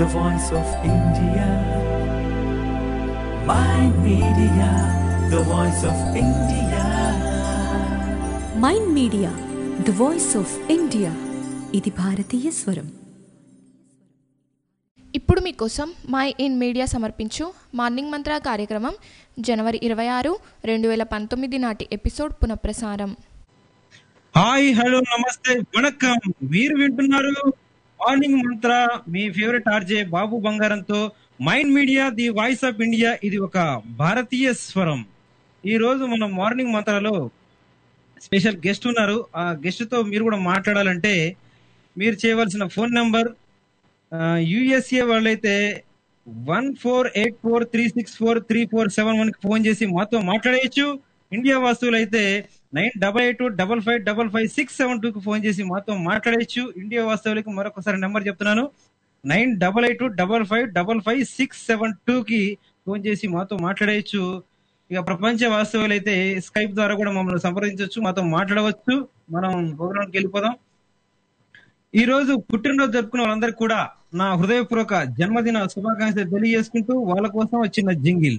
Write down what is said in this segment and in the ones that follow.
the voice of India. Mind Media, the voice of India. Mind media the voice of India ఇది భారతీయ స్వరం ఇప్పుడు మీకోసం mind media సమర్పించు morning మంత్ర కార్యక్రమం జనవరి ఇరవై ఆరు రెండు వేల పంతొమ్మిది నాటి ఎపిసోడ్ పునఃప్రసారం హాయ్ హలో నమస్తే వణకం మీరు వింటున్నారు మార్నింగ్ మంత్ర మీ ఫేవరెట్ ఆర్జే బాబు బంగారంతో mind media the voice of India ఇది ఒక భారతీయ స్వరం ఈ రోజు మనం మార్నింగ్ మంత్రలో స్పెషల్ గెస్ట్ ఉన్నారు ఆ గెస్ట్ తో మీరు కూడా మాట్లాడాలంటే మీరు చేయవలసిన ఫోన్ నంబర్ యుఎస్ఏ వాళ్ళైతే one four eight four three six four three four seven one కి ఫోన్ చేసి మాతో మాట్లాడేయచ్చు ఇండియా వాస్తువులు అయితే nine double eight double five double five six seven two కి ఫోన్ చేసి మాతో మాట్లాడేయచ్చు ఇండియా వాస్తవులకి మరొకసారి నెంబర్ చెప్తున్నాను nine double eight double five double five six seven two కి ఫోన్ చేసి మాతో మాట్లాడేయచ్చు ఇక ప్రపంచ వాస్తవులు అయితే స్కైప్ ద్వారా కూడా మమ్మల్ని సంప్రదించవచ్చు మాతో మాట్లాడవచ్చు మనం ప్రోగ్రామ్కి వెళ్ళిపోదాం ఈ రోజు పుట్టినరోజు జరుపుకున్న వాళ్ళందరికీ కూడా నా హృదయపూర్వక జన్మదిన శుభాకాంక్షలు తెలియజేసుకుంటూ వాళ్ళ కోసం వచ్చిన జింగిల్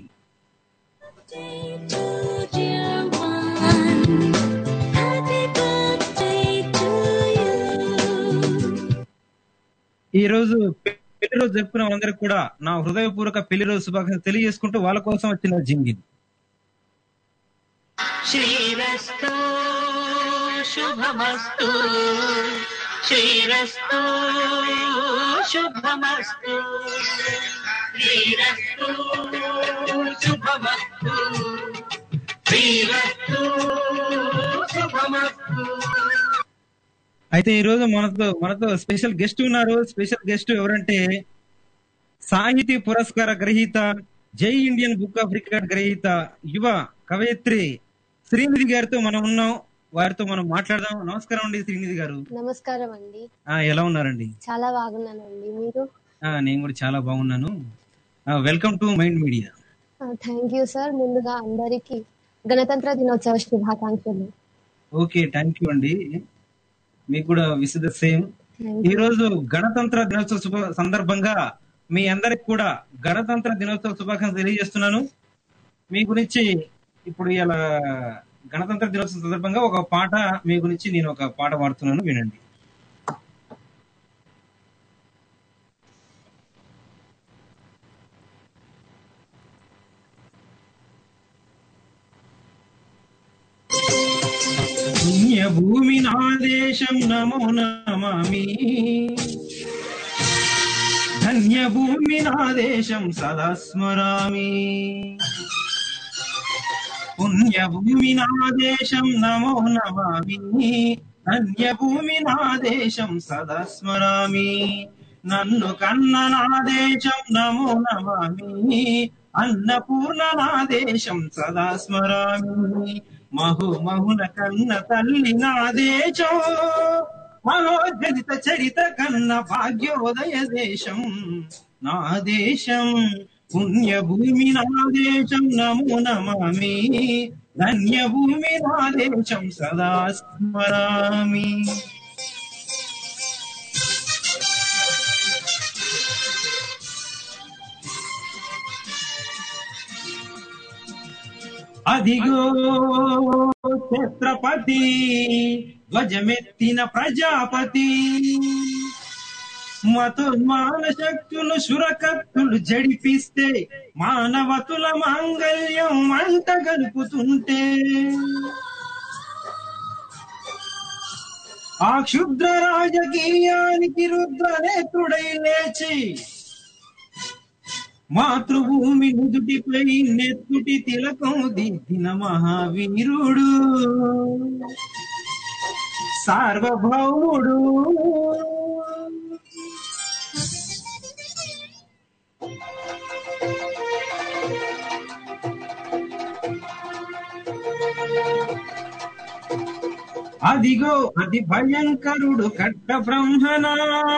ఈ రోజు పెళ్లి రోజు జరుపుకున్న వాళ్ళందరికీ కూడా నా హృదయపూర్వక పెళ్లి రోజు శుభాకాంక్షలు తెలియజేసుకుంటూ వాళ్ళ కోసం వచ్చిన జింగిల్ శ్రీరస్తు శుభమస్తు శ్రీరస్తు శుభమస్తు శ్రీరస్తు శుభమస్తు శ్రీరస్తు శుభమస్తు అయితే ఈ రోజు మనతో మనతో స్పెషల్ గెస్ట్ ఉన్నారు స్పెషల్ గెస్ట్ ఎవరంటే సాహితీ పురస్కార గ్రహీత జై ఇండియన్ బుక్ ఆఫ్ రికార్డ్ గ్రహీత యువ కవయిత్రి శ్రీనిధి గారితో మనం ఉన్నాం వారితో మనం మాట్లాడదాం నమస్కారం అండి శ్రీనిధి గారు నమస్కారం అండి ఆ ఎలా ఉన్నారండి చాలా బాగున్నానండి మీరు ఆ నేను కూడా చాలా బాగున్నాను welcome to mind media thank you sir ముందుగా అందరికీ గణతంత్ర దినోత్సవ శుభాకాంక్షలు ఓకే థ్యాంక్ యూ అండి మీకు కూడా విసిద సేమ్ థ్యాంక్ ఈ రోజు గణతంత్ర దినోత్సవ శుభ సందర్భంగా మీ అందరికి కూడా గణతంత్ర దినోత్సవ శుభాకాంక్షలు తెలియజేస్తున్నాను మీ గురించి ఇప్పుడు ఇలా గణతంత్ర దినోత్సవం సందర్భంగా ఒక పాట మీ గురించి నేను ఒక పాట పాడుతున్నాను వినండి పుణ్యభూమి నా దేశం నమో నమామి ధన్యభూమి నా దేశం సదా స్మరామి పుణ్యభూమి నా దేశం నమో నమామి ధన్యభూమి నా దేశం సదా స్మరామి నన్ను కన్న నా దేశం నమో నమామి అన్నపూర్ణ నా దేశం సదా స్మరామి మహు మహున కన్న తల్లి నా దేశం మహోద్గతిత చరిత కన్న భాగ్యోదయ దేశం నా దేశం పుణ్యభూమి నా దేశం నమో నమామి ధన్యభూమి నా దేశం సదా స్మరామి అదిగో ఛత్రపతి ధ్వజమెత్తిన ప్రజాపతి మతోన్మాన శక్తులు సురకత్తులు జడిపిస్తే మానవతుల మాంగల్యం మంట గలుపుతుంటే ఆ క్షుద్ర రాజకీయానికి రుద్రనేత్రుడై లేచి మాతృభూమి నుదుటిపై నెత్తుటి తిలకం దిద్దిన మహావీరుడు సార్వభౌముడు అదిగో అతి భయంకరుడు కట్ట బ్రహ్మణ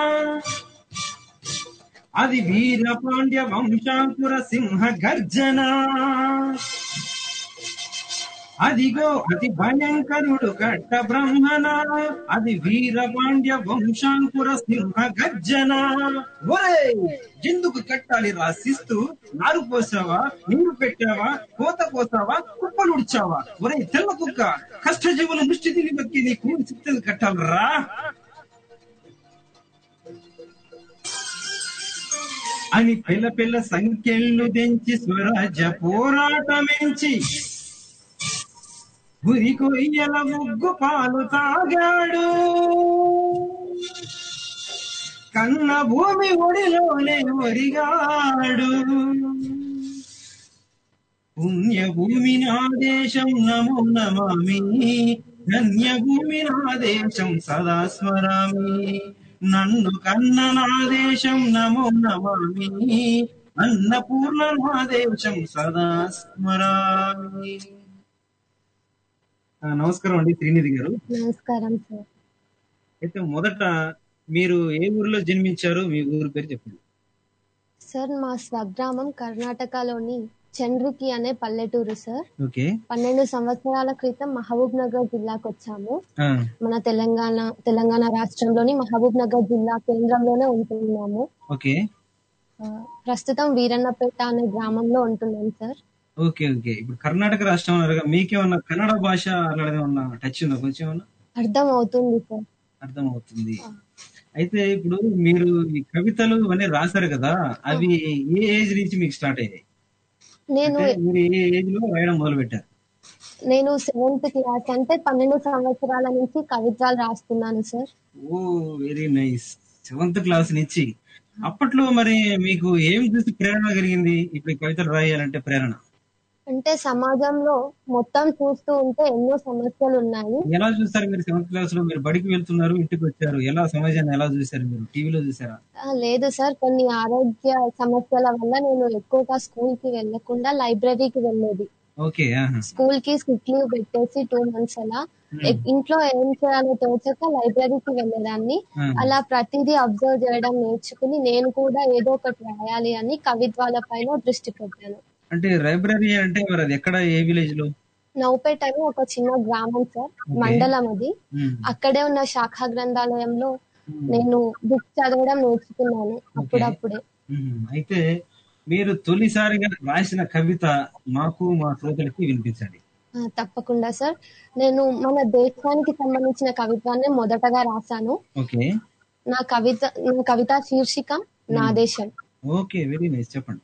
అది వీర పాండ్య వంశాంకుర సింహ గర్జన అదిగో అతి భయంకరుడు కట్ట బ్రహ్మణ అది వీరపాండ్య వంశాంకుర సింహ గర్జన ఒరేయ్ ఎందుకు కట్టాలి రాసిస్తూ నారు పోసావా నీరు పెట్టావా కోత కోసావా కుప్పలు ఉడ్చావా ఒరే తెల్ల కుక్క కష్టజీవుల ముష్టి దిగి బక్కి నీకు చిత్తలు కట్టాలరా అని పిల్ల పిల్ల సంఖ్యలు తెంచి స్వరాజ్య పోరాటమెంచి గురి కొయ్యల ముగ్గు పాలు తాగాడు కన్న భూమి ఒడిలోనే ఒరిగాడు పుణ్య భూమి నా దేశం నమో నమామి ధన్య భూమి నా దేశం సదా స్మరామి నన్ను కన్న నా దేశం నమో నమామి అన్నపూర్ణ నా దేశం సదా స్మరామి ఆ, నమస్కారం అండి శ్రీనిధి గారు నమస్కారం సార్ అయితే మొదట మీరు ఏ ఊరిలో జన్మించారు మీ ఊరి పేరు చెప్పండి సార్ మా స్వగ్రామం కర్ణాటకలోని చండ్రికి అనే పల్లెటూరు సార్ ఓకే పన్నెండు సంవత్సరాల క్రితం మహబూబ్ నగర్ జిల్లాకు వచ్చాము ఆ, మన తెలంగాణ తెలంగాణ రాష్ట్రంలోని మహబూబ్ నగర్ జిల్లా కేంద్రంలోనే ఉంటున్నాము ఓకే ఆ, ప్రస్తుతం వీరన్నపేట అనే గ్రామంలో ఉంటున్నాం సార్ ఓకే ఓకే ఇప్పుడు కర్ణాటక రాష్ట్రం అన్నారు కదా, మీకేమన్నా కన్నడ భాష అలాంటిది ఏమన్నా టచ్ ఉందా కొంచెం ఏమన్నా అర్థం అవుతుంది సార్ అర్థం అవుతుంది అయితే ఇప్పుడు మీరు ఈ కవితలు ఇవన్నీ రాశారు కదా అవి ఏ ఏజ్ నుంచి మీకు స్టార్ట్ అయ్యాయి నేను అంటే మీరు ఏ ఏజ్ లో రాయడం మొదలు పెట్టారు నేను సెవెంత్ క్లాస్ అంటే పన్నెండు సంవత్సరాల నుంచి కవిత్వాలు రాస్తున్నాను sir oh very nice seventh class నుంచి అప్పట్లో మరి మీకు ఏం చూసి ప్రేరణ కలిగింది ఇప్పుడు ఈ కవితలు రాయాలంటే ప్రేరణ అంటే సమాజంలో మొత్తం చూస్తూ ఉంటే ఎన్నో సమస్యలు ఉన్నాయి ఎలా చూస్తారు మీరు సెవెంత్ క్లాస్ లో మీరు బడికి వెళ్తున్నారు ఇంటికి వచ్చారు ఎలా సమాజాన్ని ఎలా చూసారు మీరు టీవీలో చూసారా ఆ, లేదు సార్ కొన్ని ఆరోగ్య సమస్యల వల్ల నేను ఎక్కువగా స్కూల్ కి వెళ్లకుండా లైబ్రరీకి వెళ్ళేది ఓకే ఆహా. స్కూల్ కి సిక్ లీవ్ పెట్టేసి టూ మంత్స్ అలా ఎ- ఇంట్లో ఏం చేయాలో తోచక లైబ్రరీకి వెళ్ళేదాన్ని ఆ. అలా ప్రతిదీ అబ్జర్వ్ చేయడం నేర్చుకుని నేను కూడా ఏదో ఒకటి రాయాలి అని కవిత్వాల పైన దృష్టి పెట్టాను అంటే లైబ్రరీ అంటే మరి అది ఎక్కడ ఏ విలేజ్ లో నౌపేట్ అని ఒక చిన్న గ్రామం సార్ మండలం అది ఉమ్. అక్కడే ఉన్న శాఖా గ్రంథాలయంలో నేను బుక్ చదవడం నేర్చుకున్నాను అప్పుడప్పుడే ఉమ్. అయితే మీరు తొలిసారిగా రాసిన కవిత మాకు మా శ్రోతలకి వినిపించండి ఆ, తప్పకుండా సార్ నేను మన దేశానికి సంబంధించిన కవిత్వాన్ని మొదటగా రాశాను ఓకే నా కవిత నా కవిత శీర్షిక నా దేశం ఓకే వెరీ నైస్ చెప్పండి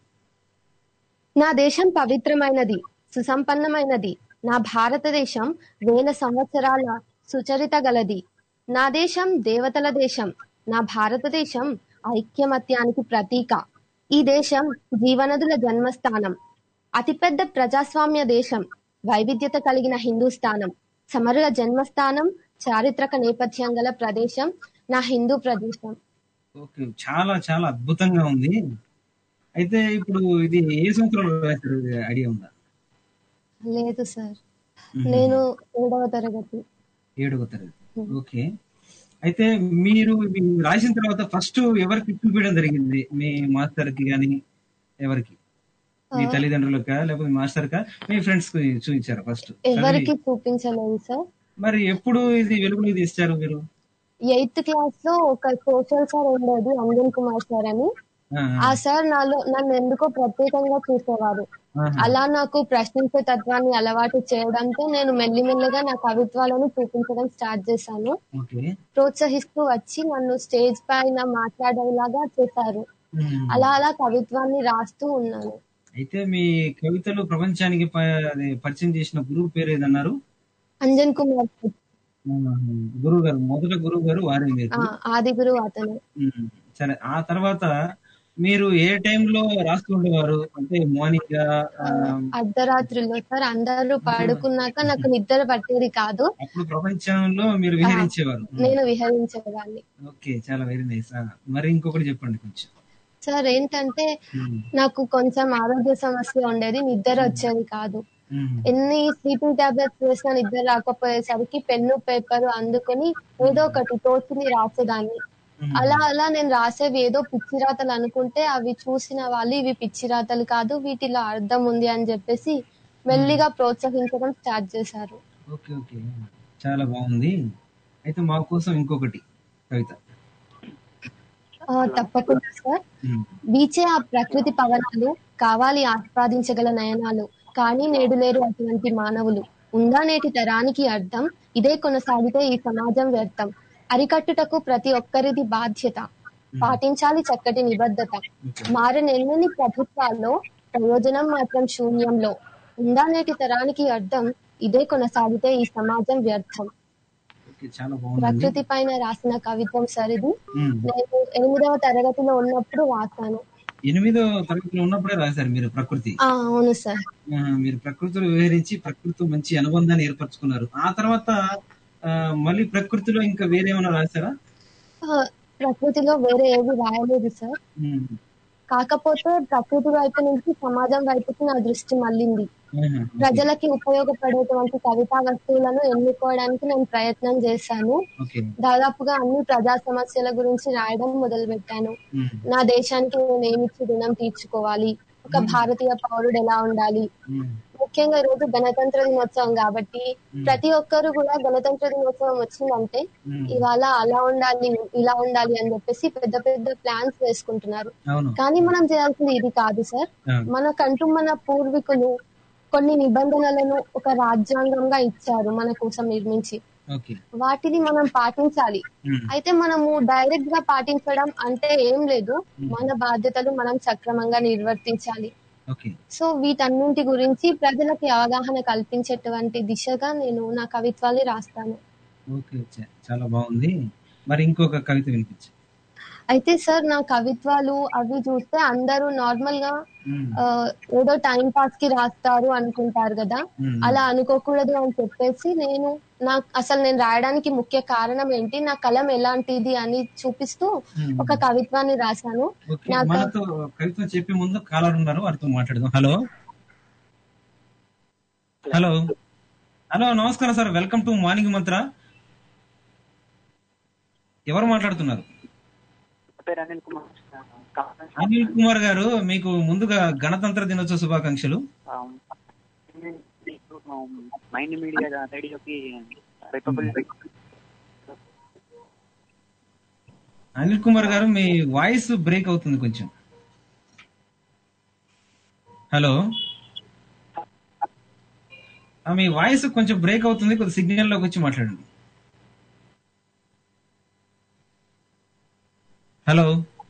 నా దేశం పవిత్రమైనది సుసంపన్నమైనది నా భారతదేశం వేల సంవత్సరాల సుచరిత గలది నా దేశం దేవతల దేశం నా భారతదేశం ఐక్యమత్యానికి ప్రతీక ఈ దేశం జీవనదుల జన్మస్థానం అతిపెద్ద ప్రజాస్వామ్య దేశం వైవిధ్యత కలిగిన హిందూస్థానం సమరుల జన్మస్థానం చారిత్రక నేపథ్యం గల ప్రదేశం నా హిందూ ప్రదేశం ఓకే చాలా చాలా అద్భుతంగా ఉంది అయితే ఇప్పుడు ఇది ఏ సంవత్సరంలో రాశారు ఇది ఐడియా ఉందా లేదు సార్ మ్మ్. నేను ఏడవ తరగతి ఏడవ తరగతి ఓకే అయితే మీరు ఇవి రాసిన తర్వాత ఫస్ట్ ఎవరికి చూపించడం జరిగింది మీ మాస్టర్ కి గాని ఎవరికి మీ తల్లిదండ్రులకా లేకపోతే మీ మాస్టర్ కా మీ ఫ్రెండ్స్ కి చూపించారు ఫస్ట్ ఎవరికి చూపించలేదు సార్ మరి ఎప్పుడు ఇది వెలుగులోకి తీస్తారు మీరు ఎయిత్ క్లాస్ లో ఒక సోషల్ సార్ ఉండేది అంజన్ కుమార్ సార్ అని ఆ, ఆ సార్ నాలో నన్ను ఎందుకో ప్రత్యేకంగా చూసేవారు ఆహా. అలా నాకు ప్రశ్నించే తత్వాన్ని అలవాటు చేయడంతో నేను మెల్లిమెల్లిగా నా కవిత్వాలను చూపించడం స్టార్ట్ చేశాను ఓకే ప్రోత్సహిస్తూ వచ్చి నన్ను స్టేజ్ పైన మాట్లాడేలాగా చేశారు ఉమ్. అలా అలా కవిత్వాన్ని రాస్తూ ఉన్నాను అయితే మీ కవితలు ప్రపంచానికి ప- అది పరిచయం చేసిన గురువు పేరు ఏదన్నారు అంజన్ కుమార్ గురువు గారు మొదట గురువు గారు వారే మీరు ఆ, ఆది గురువు అతను ఉమ్. సరే ఆ తర్వాత మీరు ఏ టైంలో రాస్తూ ఉండేవారు అంటే మార్నింగ్ అర్ధరాత్రిలో సార్ అందరూ పడుకున్నాక నాకు నిద్ర పట్టేది కాదు అప్పుడు ప్రపంచంలో మీరు విహరించేవారు నేను విహరించేదాన్ని ఓకే చాలా వెరీ నైస్ మరి ఇంకొకటి చెప్పండి కొంచెం సార్ ఏంటంటే ఉమ్. నాకు కొంచెం ఆరోగ్య సమస్య ఉండేది నిద్ర వచ్చేది కాదు ఉమ్. ఎన్ని స్లీపింగ్ టాబ్లెట్స్ వేసినా నిద్ర రాకపోయేసరికి పెన్ను పేపర్ అందుకొని ఏదో ఒకటి తోచింది రాసేదాన్ని ఉమ్. అలా అలా నేను రాసేవి ఏదో పిచ్చి రాతలు అనుకుంటే అవి చూసిన వాళ్ళు ఇవి పిచ్చి రాతలు కాదు వీటిలో అర్థం ఉంది అని చెప్పేసి మెల్లిగా ప్రోత్సహించడం స్టార్ట్ చేశారు ఓకే ఓకే చాలా బాగుంది అయితే మా కోసం ఇంకొకటి కవిత ఆ, తప్పకుండా సార్ ఉమ్, వీచే ఆ ప్రకృతి పవనాలు కావాలి ఆస్వాదించగల నయనాలు కానీ నేడు లేరు అటువంటి మానవులు ఉందా నేటి తరానికి అర్థం ఇదే కొనసాగితే ఈ సమాజం వ్యర్థం అరికట్టుటకు ప్రతి ఒక్కరిది బాధ్యత పాటించాలి చక్కటి నిబద్ధత మారనెన్నని ప్రభుత్వాల్లో ప్రయోజనం మాత్రం శూన్యంలో ఉందా నేటి తరానికి అర్థం ఇదే కొనసాగితే ఈ సమాజం వ్యర్థం ఓకే చాలా బాగుందండి ప్రకృతి పైన రాసిన కవిత్వం సార్ ఇది ఉమ్, నేను ఎనిమిదవ తరగతిలో ఉన్నప్పుడు రాశాను ఎనిమిదో తరగతిలో ఉన్నప్పుడే రాశారు మీరు ప్రకృతి ఆ, అవును సార్ ఆ, మీరు ప్రకృతిలో వివరించి ప్రకృతితో మంచి అనుబంధాన్ని ఏర్పరచుకున్నారు ఆ తర్వాత ఆ, మళ్ళీ ప్రకృతిలో ఇంకా వేరే ఏమైనా రాశారా ఆ, ప్రకృతిలో వేరే ఏవి రాయలేదు సార్ ఉమ్, కాకపోతే ప్రకృతి వైపు నుంచి సమాజం వైపుకి నా దృష్టి మళ్ళింది ఆహా, ప్రజలకి ఉపయోగపడేటువంటి కవితా వస్తువులను ఎన్నుకోవడానికి నేను ప్రయత్నం చేశాను ఓకే దాదాపుగా అన్ని ప్రజా సమస్యల గురించి రాయడం మొదలు పెట్టాను ఉమ్, నా దేశానికి నేను ఏమిచ్చి రుణం తీర్చుకోవాలి ఒక భారతీయ పౌరుడు ఎలా ఉండాలి ఉమ్, ముఖ్యంగా ఈ రోజు గణతంత్ర దినోత్సవం కాబట్టి ప్రతి ఒక్కరు కూడా గణతంత్ర దినోత్సవం వచ్చిందంటే ఉమ్, ఇవాళ అలా ఉండాలి ఇలా ఉండాలి అని చెప్పేసి పెద్ద పెద్ద ప్లాన్స్ వేసుకుంటున్నారు అవును కానీ మనం చేయాల్సింది ఇది కాదు సార్ ఆ, మనకంటూ మన పూర్వీకులు కొన్ని నిబంధనలను ఒక రాజ్యాంగంగా ఇచ్చారు మన కోసం నిర్మించి ఓకే వాటిని మనం పాటించాలి ఉమ్, అయితే మనము డైరెక్ట్ గా పాటించడం అంటే ఏం లేదు మన బాధ్యతలు మనం సక్రమంగా నిర్వర్తించాలి ఓకే సో వీటన్నింటి గురించి ప్రజలకి అవగాహన కల్పించేటువంటి దిశగా నేను నా కవిత్వాన్ని రాస్తాను ఓకే చా- చాలా బాగుంది మరి ఇంకొక కవిత వినిపించు అయితే సార్ నా కవిత్వాలు అవి చూస్తే అందరూ నార్మల్ గా ఉమ్, ఆ, ఏదో టైం పాస్ కి రాస్తారు అనుకుంటారు కదా ఉమ్, అలా అనుకోకూడదు అని చెప్పేసి నేను నా అసలు నేను రాయడానికి ముఖ్య కారణం ఏంటి నా కలం ఎలాంటిది అని చూపిస్తూ ఉమ్. ఒక కవిత్వాన్ని రాశాను ఓకే నాకు- మనతో కవిత చెప్పే ముందు కాలర్ ఉన్నారు వారితో మాట్లాడదాం హలో హలో హలో నమస్కారం సార్ వెల్కమ్ టు మార్నింగ్ మంత్ర ఎవరు మాట్లాడుతున్నారు పేరు అనిల్ కుమార్ కాంగ్రెస్ అనిల్ కుమార్ గారు మీకు ముందుగా గణతంత్ర దినోత్సవ శుభాకాంక్షలు మైండ్ మీడియా రేడియోకి రిపబ్లిక్ అనిల్ కుమార్ గారు మీ వాయిస్ బ్రేక్ అవుతుంది కొంచెం హలో ఆ, మీ వాయిస్ కొంచెం బ్రేక్ అవుతుంది కొద్ది సిగ్నల్ లోకి వచ్చి మాట్లాడండి హలో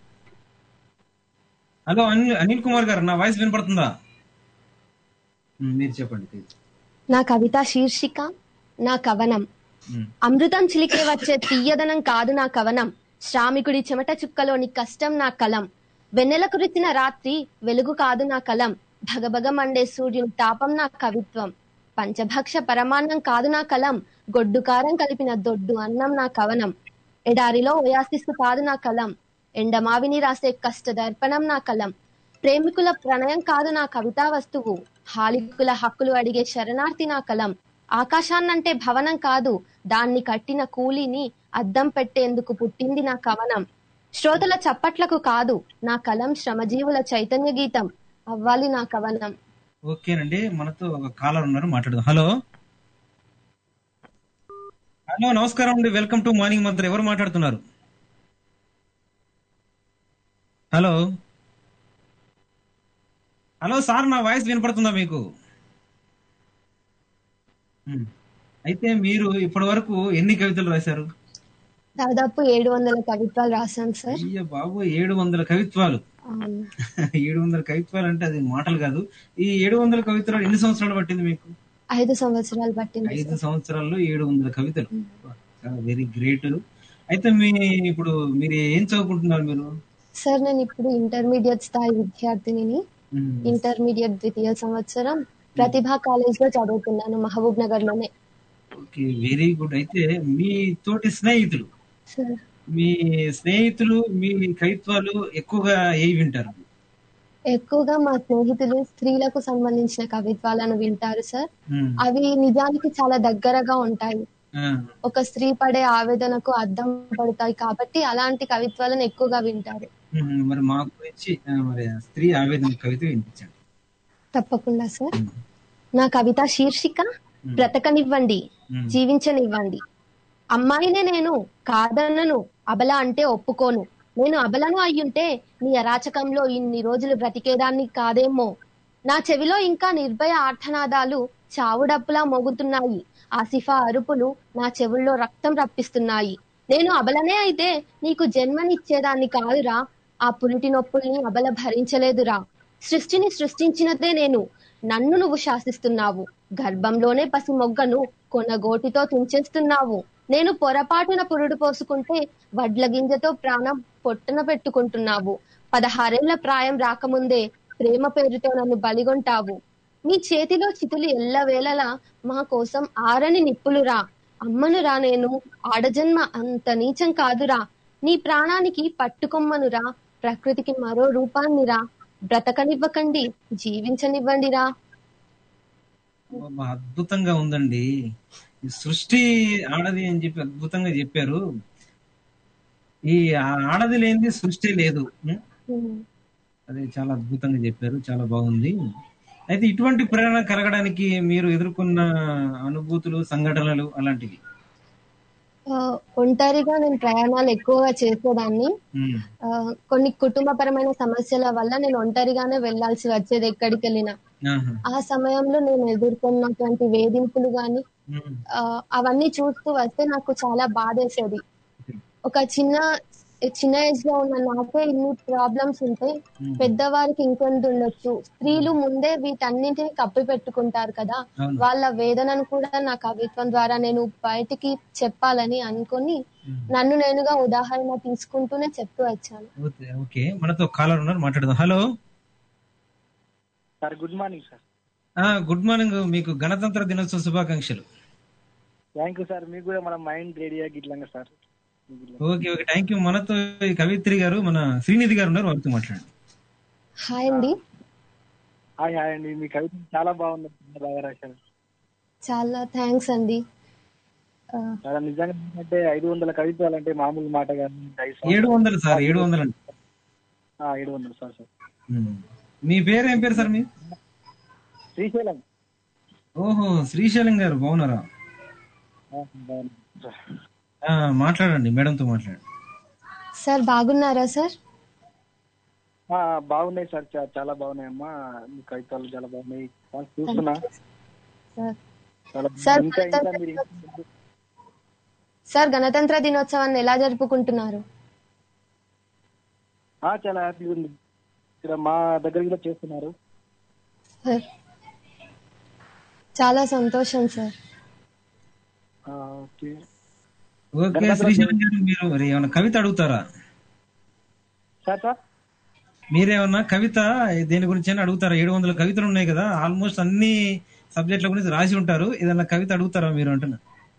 హలో అనిల్ అనిల్ కుమార్ గారు నా వాయిస్ వినపడుతుందా ఉమ్, మీరు చెప్పండి please. నా కవిత శీర్షిక నా కవనం ఉమ్, అమృతం చిలికే వచ్చే తీయదనం కాదు నా కవనం శ్రామికుడి చెమట చుక్కలోని కష్టం నా కలం వెన్నెల కురిసిన రాత్రి వెలుగు కాదు నా కలం భగభగ మండే సూర్యుని తాపం నా కవిత్వం పంచభక్ష పరమాన్నం కాదు నా కలం గొడ్డు కారం కలిపిన దొడ్డు అన్నం నా కవనం ఎడారిలో ఓయాసిస్తు కాదు నా కలం ఎండమావిని రాసే కష్ట దర్పణం నా కలం ప్రేమికుల ప్రణయం కాదు నా కవితా వస్తువు హాలికుల హక్కులు అడిగే శరణార్థి నా కలం ఆకాశాన్నంటే భవనం కాదు దాన్ని కట్టిన కూలీని అద్దం పెట్టేందుకు పుట్టింది నా కవనం శ్రోతల చప్పట్లకు కాదు నా కలం శ్రమజీవుల చైతన్య గీతం అవ్వాలి నా కవనం ఓకేనండి మనతో ఒక కాలర్ ఉన్నారు మాట్లాడదాం హలో హలో నమస్కారం అండి వెల్కమ్ టు మార్నింగ్ మంత్ర ఎవరు మాట్లాడుతున్నారు హలో హలో సార్ నా వాయిస్ వినపడుతుందా మీకు ఉమ్. అయితే మీరు ఇప్పటి వరకు ఎన్ని కవితలు రాశారు దాదాపు ఏడు వందల కవిత్వాలు రాశాను సార్ అయ్య బాబు ఏడు వందల కవిత్వాలు అవును. ఏడు వందల కవిత్వాలు అంటే అది మాటలు కాదు ఈ ఏడు వందల కవిత్వాలు ఎన్ని సంవత్సరాలు పట్టింది మీకు ఐదు సంవత్సరాలు పట్టింది ఐదు సార్. సంవత్సరాల్లో ఏడు వందల కవితలు వెరీ గ్రేట్ అయితే మీ ఇప్పుడు మీరు ఏం చదువుకుంటున్నారు మీరు సార్ నేను ఇప్పుడు ఇంటర్మీడియట్ స్థాయి విద్యార్థిని మ్మ్. ఇంటర్మీడియట్ ద్వితీయ సంవత్సరం ప్రతిభా కాలేజ్ లో చదువుతున్నాను మహబూబ్ నగర్ లోనే ఓకే వెరీ గుడ్ అయితే మీ తోటి స్నేహితులు సార్ మీ స్నేహితులు మీ కవిత్వాలు ఎక్కువగా ఏవి వింటారు ఎక్కువగా మా స్నేహితులు స్త్రీలకు సంబంధించిన కవిత్వాలను వింటారు సార్ మ్మ్. అవి నిజానికి చాలా దగ్గరగా ఉంటాయి ఆ, ఒక స్త్రీ పడే ఆవేదనకు అద్దం పడతాయి కాబట్టి అలాంటి కవిత్వాలను ఎక్కువగా వింటారు మ్మ్. మరి మా గురించి ఆ, మరి ఆ స్త్రీ ఆవేదన కవిత వినిపించండి తప్పకుండా సార్ నా కవిత శీర్షిక బ్రతకనివ్వండి మ్మ్. జీవించనివ్వండి అమ్మాయినే నేను కాదన్నను అబల అంటే ఒప్పుకోను నేను అబలను అయ్యుంటే నీ అరాచకంలో ఇన్ని రోజులు బ్రతికేదాన్ని కాదేమో నా చెవిలో ఇంకా నిర్భయ ఆర్తనాదాలు చావుడప్పులా మోగుతున్నాయి ఆసిఫా అరుపులు నా చెవుల్లో రక్తం రప్పిస్తున్నాయి నేను అబలనే అయితే నీకు జన్మనిచ్చేదాన్ని కాదురా ఆ పురిటి నొప్పుల్ని అబల భరించలేదురా సృష్టిని సృష్టించినదే నేను నన్ను నువ్వు శాసిస్తున్నావు గర్భంలోనే పసి మొగ్గను కొనగోటితో తుంచేస్తున్నావు నేను పొరపాటున పురుడు పోసుకుంటే వడ్ల గింజతో ప్రాణం పొట్టన పెట్టుకుంటున్నావు పదహారేళ్ల ప్రాయం రాకముందే ప్రేమ పేరుతో నన్ను బలిగొంటావు మీ చేతిలో చితులు ఎల్లవేళలా మా కోసం ఆరని నిప్పులురా అమ్మనురా నేను ఆడజన్మ అంత నీచం కాదురా నీ ప్రాణానికి పట్టుకొమ్మనురా ప్రకృతికి మరో రూపాన్నిరా బ్రతకనివ్వకండి జీవించనివ్వండిరా అబ్బా, అద్భుతంగా ఉందండి ఈ సృష్టి ఆడది అని చెప్పి అద్భుతంగా చెప్పారు ఈ ఆడది లేనిది సృష్టి లేదు ఉం? ఉమ్. అది చాలా అద్భుతంగా చెప్పారు చాలా బాగుంది అయితే ఇటువంటి ప్రేరణ కలగడానికి మీరు ఎదుర్కొన్న అనుభూతులు సంఘటనలు అలాంటివి ఆ, ఒంటరిగా నేను ప్రయాణాలు ఎక్కువగా చేసేదాన్ని ఉమ్, ఆ, కొన్ని కుటుంబపరమైన సమస్యల వల్ల నేను ఒంటరిగానే వెళ్ళాల్సి వచ్చేది ఎక్కడికి వెళ్ళినా ఆహా, ఆ సమయంలో నేను ఎదుర్కొన్నటువంటి వేధింపులు గాని ఉమ్, ఆ, అవన్నీ చూస్తూ వస్తే నాకు చాలా బాధేసేది ఒక చిన్న చిన్న ఏజ్ లో ఉన్న నాకే ఇన్ని ప్రాబ్లమ్స్ ఉంటే ఉమ్. పెద్దవారికి ఇంకొంత ఉండొచ్చు స్త్రీలు ముందే వీటన్నింటిని కప్పి పెట్టుకుంటారు కదా అవును. వాళ్ళ వేదనను కూడా నా కవిత్వం ద్వారా నేను బయటికి చెప్పాలని అనుకొని ఉమ్. నన్ను నేనుగా ఉదాహరణ తీసుకుంటూనే చెప్తూ వచ్చాను ఓకే, ఓకే మనతో కాలర్ ఉన్నారు మాట్లాడదాం hello sir good morning sir ఆ, గుడ్ మార్నింగ్ మీకు గణతంత్ర దినోత్సవ శుభాకాంక్షలు థ్యాంక్ యూ సార్ మీకు కూడా మన మైండ్ రేడియో గిట్లంగా sir okay okay thank you మనతో ఈ కవిత్రి గారు మన శ్రీనిధి గారు ఉన్నారు వారితో మాట్లాడండి హాయ్ అండి హాయ్ హాయ్ అండి మీ కవిత చాలా బాగుంది బాగా రాశారు చాలా థ్యాంక్స్ అండి ఆ, చాలా నిజంగా అంటే ఐదు వందల కవిత్వాలు అంటే మామూలు మాట కాదు ఐదు సంవత్సరాలు. ఏడు వందలు సార్ ఏడు వందలు అండి ఆ, ఏడు వందలు సార్ సార్ ఉమ్. మీ పేరు ఏం పేరు సార్ మీ శ్రీశైలం ఓహో శ్రీశైలం గారు బాగున్నారా ఆ, బాగుంది సార్. ఆ, మాట్లాడండి మేడంతో మాట్లాడండి సార్ బాగున్నారా సార్ ఆ, బాగున్నాయి సార్ చా- చాలా బాగున్నాయి అమ్మా మీ కవితలు చాలా బాగున్నాయి సార్ చూస్తున్నా సార్ చాలా సార్, ఇంకా ఇంకా మీరు ఇంకా- సార్ గణతంత్ర దినోత్సవాన్ని ఎలా జరుపుకుంటున్నారు ఆ, చాలా హ్యాపీగా ఉంది ఇక్కడ మా దగ్గర కూడా చేస్తున్నారు సార్ చాలా సంతోషం సార్ ఆ, ఓకే ఓకే శ్రీశైలం గారు మీరు మరి ఏమైనా కవిత అడుగుతారా సార్ సార్ మీరేమన్నా కవిత దేని గురించి అయినా అడుగుతారా ఏడు వందల కవితలు ఉన్నాయి కదా ఆల్మోస్ట్ అన్ని సబ్జెక్టుల గురించి రాసి ఉంటారు ఏదన్నా కవిత అడుగుతారా మీరు అంటున్నా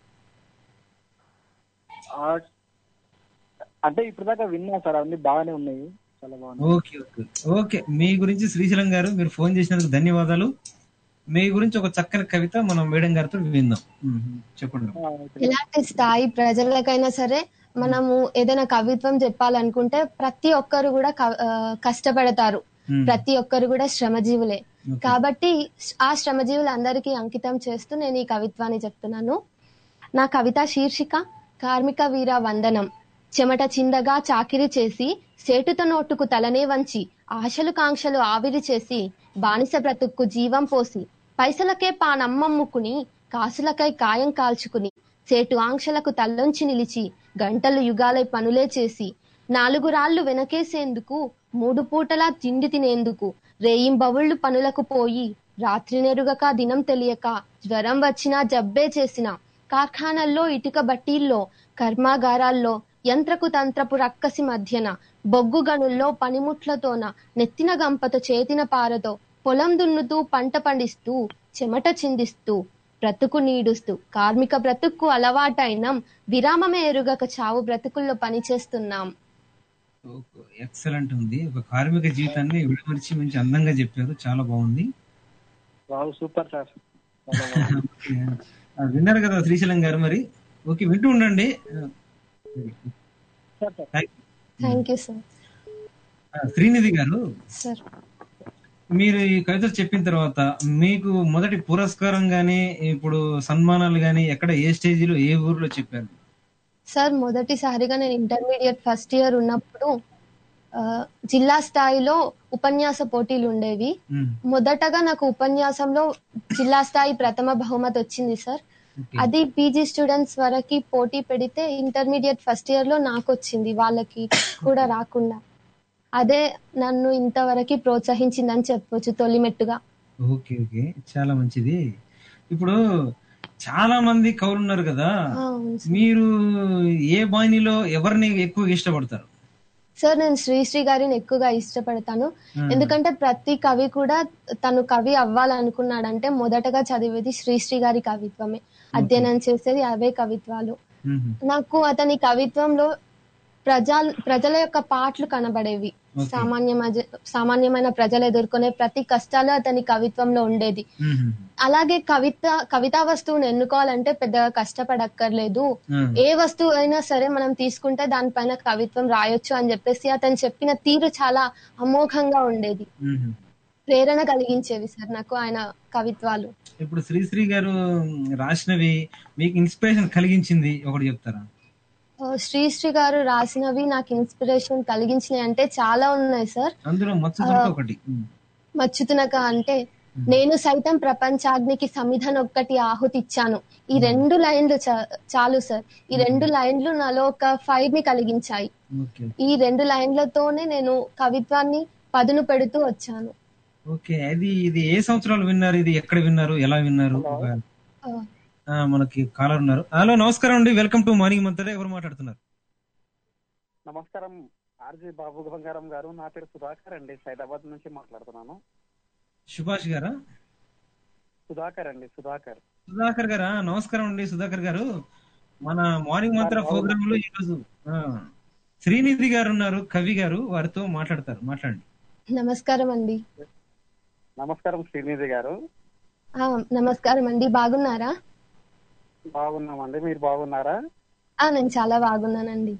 ఆ, అంటే ఇప్పుడు దాకా విన్నా సార్ అవన్నీ బాగానే ఉన్నాయి చాలా బాగున్నాయి ఓకే ఓకే ఓకే మీ గురించి శ్రీశైలం గారు మీరు ఫోన్ చేసినందుకు ధన్యవాదాలు మీ గురించి ఒక చక్కని కవిత మనం మేడం గారితో విందాం మ్మ్. చెప్పండి ఆ, ఓకే. ఇలాంటి స్థాయి ప్రజలకైనా సరే మనము ఏదైనా కవిత్వం చెప్పాలనుకుంటే ప్రతి ఒక్కరు కూడా క- ఆ, కష్టపడతారు మ్మ్. ప్రతి ఒక్కరు కూడా శ్రమజీవులే ఓకే. కాబట్టి ఆ శ్రమజీవులందరికీ అంకితం చేస్తూ నేను ఈ కవిత్వాన్ని చెప్తున్నాను నా కవిత శీర్షిక కార్మిక వీర వందనం చెమట చిందగా చాకిరి చేసి సేటుత నోటుకు తలనే వంచి ఆశలు కాంక్షలు ఆవిరి చేసి బానిస బ్రతుక్కు జీవం పోసి పైసలకే పానమ్మమ్ముకుని కాసులకై కాయం కాల్చుకుని సేటు ఆంక్షలకు తల్లొంచి నిలిచి గంటలు యుగాలై పనులే చేసి నాలుగు రాళ్లు వెనకేసేందుకు మూడు పూటలా తిండి తినేందుకు రేయింబవుళ్ళు పనులకు పోయి రాత్రి నెరుగక దినం తెలియక జ్వరం వచ్చినా జబ్బే చేసిన కార్ఖానల్లో ఇటుక బట్టీల్లో కర్మాగారాల్లో యంత్రకు తంత్రపు రక్కసి మధ్యన బొగ్గు గనుల్లో పనిముట్లతోన నెత్తిన గంపతో చేతిన పారతో పొలం దున్నుతూ పంట పండిస్తూ చెమట చిందిస్తూ బ్రతుకు నీడుస్తూ కార్మిక బ్రతుక్కు అలవాటైనం విరామమే ఎరుగక చావు బ్రతుకుల్లో పనిచేస్తున్నాం ఎక్సలెంట్ ఉంది ఒక కార్మిక జీవితాన్ని విడమర్చి మంచి అందంగా చెప్పారు చాలా బాగుంది వావ్ సూపర్ సార్ చాలా బాగుంది. ఓకే. ఆ, విన్నారు కదా శ్రీశైలం గారు మరి ఓకే వింటూ ఉండండి sir sir thank you. Thank you sir ఆ, శ్రీనిధి గారు సార్ మీరు ఈ కవిత చెప్పిన తర్వాత మీకు మొదటి పురస్కారం గానీ ఇప్పుడు సన్మానాలు గానీ ఎక్కడ ఏ స్టేజిలో ఏ ఊర్లో చెప్పారు సార్ మొదటిసారిగా నేను ఇంటర్మీడియట్ ఫస్ట్ ఇయర్ ఉన్నప్పుడు ఆ, జిల్లా స్థాయిలో ఉపన్యాస పోటీలు ఉండేవి ఉమ్, మొదటగా నాకు ఉపన్యాసంలో జిల్లా స్థాయి ప్రథమ బహుమతి వచ్చింది సార్ ఓకే. అది పీజీ స్టూడెంట్స్ వరకు పోటీ పెడితే ఇంటర్మీడియట్ ఫస్ట్ ఇయర్ లో నాకు వచ్చింది వాళ్ళకి కూడా రాకుండా అదే నన్ను ఇంతవరకు ప్రోత్సహించిందని చెప్పొచ్చు తొలిమెట్టుగా ఓకే ఓకే చాలా మంచిది ఇప్పుడు చాలా మంది కవులు ఉన్నారు కదా ఆ, అవును సార్. మీరు ఏ బాణిలో ఎవరిని ఎక్కువగా ఇష్టపడతారు సార్ నేను శ్రీశ్రీ గారిని ఎక్కువగా ఇష్టపడతాను Hmm. ఎందుకంటే ప్రతి కవి కూడా తను కవి అవ్వాలనుకున్నాడంటే మొదటగా చదివేది శ్రీశ్రీ గారి కవిత్వమే అధ్యయనం చేసేది అవే కవిత్వాలు మ్మ్. నాకు అతని కవిత్వంలో ప్రజా ప్రజల యొక్క పాటలు కనబడేవి Okay. సామాన్య సామాన్యమైన ప్రజలు ఎదుర్కొనే ప్రతి కష్టాలు అతని కవిత్వంలో ఉండేది మ్మ్. అలాగే కవిత కవితా వస్తువును ఎన్నుకోవాలంటే పెద్దగా కష్టపడక్కర్లేదు మ్మ్. ఏ వస్తువు అయినా సరే మనం తీసుకుంటే దానిపైన కవిత్వం రాయొచ్చు అని చెప్పేసి అతను చెప్పిన తీరు చాలా అమోఘంగా ఉండేది మ్మ్. ప్రేరణ కలిగించేవి సార్ నాకు ఆయన కవిత్వాలు ఇప్పుడు శ్రీశ్రీ గారు రాసినవి మీకు ఇన్స్పిరేషన్ కలిగించింది ఒకటి చెప్తారా ఆ, శ్రీశ్రీ గారు రాసినవి నాకు ఇన్స్పిరేషన్ కలిగించినాయి అంటే చాలా ఉన్నాయి సార్ అందులో మత్స్య ఒకటి మ్మ్. మచ్చుతునక అంటే నేను సైతం ప్రపంచాగ్నికి సమిధన్ ఒక్కటి ఆహుతిచ్చాను ఈ రెండు లైన్లు చా- చాలు సార్ ఈ రెండు లైన్లు నాలో ఒక ఫైర్ ని కలిగించాయి ఓకే ఈ రెండు లైన్లతోనే నేను కవిత్వాన్ని పదును పెడుతూ వచ్చాను ఓకే అది ఇది ఏ సంవత్సరాలు విన్నారు ఇది ఎక్కడ విన్నారు ఎలా విన్నారు ఒక- ఆ, ఆ, మనకి కాలర్ ఉన్నారు హలో నమస్కారం అండి వెల్కమ్ టు మార్నింగ్ మంతడే ఎవరు మాట్లాడుతున్నారు నమస్కారం ఆర్జీ బాబు బంగారం గారు నా పేరు సుధాకర్ అండి సైదాబాద్ నుంచి మాట్లాడుతున్నాను సుభాష్ గారా సుధాకర్ అండి సుధాకర్ సుధాకర్ గారా నమస్కారం అండి సుధాకర్ గారు మన మార్నింగ్ మంత్ర ప్రోగ్రామ్ లో ఈరోజు ఆ, శ్రీనిధి గారు ఉన్నారు కవి గారు వారితో మాట్లాడతారు మాట్లాడండి నమస్కారం అండి నమస్కారం శ్రీనిధి గారు ఆ, నమస్కారం అండి బాగున్నారా బాగున్నామండి మీరు బాగున్నారా ఆ నేను చాలా బాగున్నానండి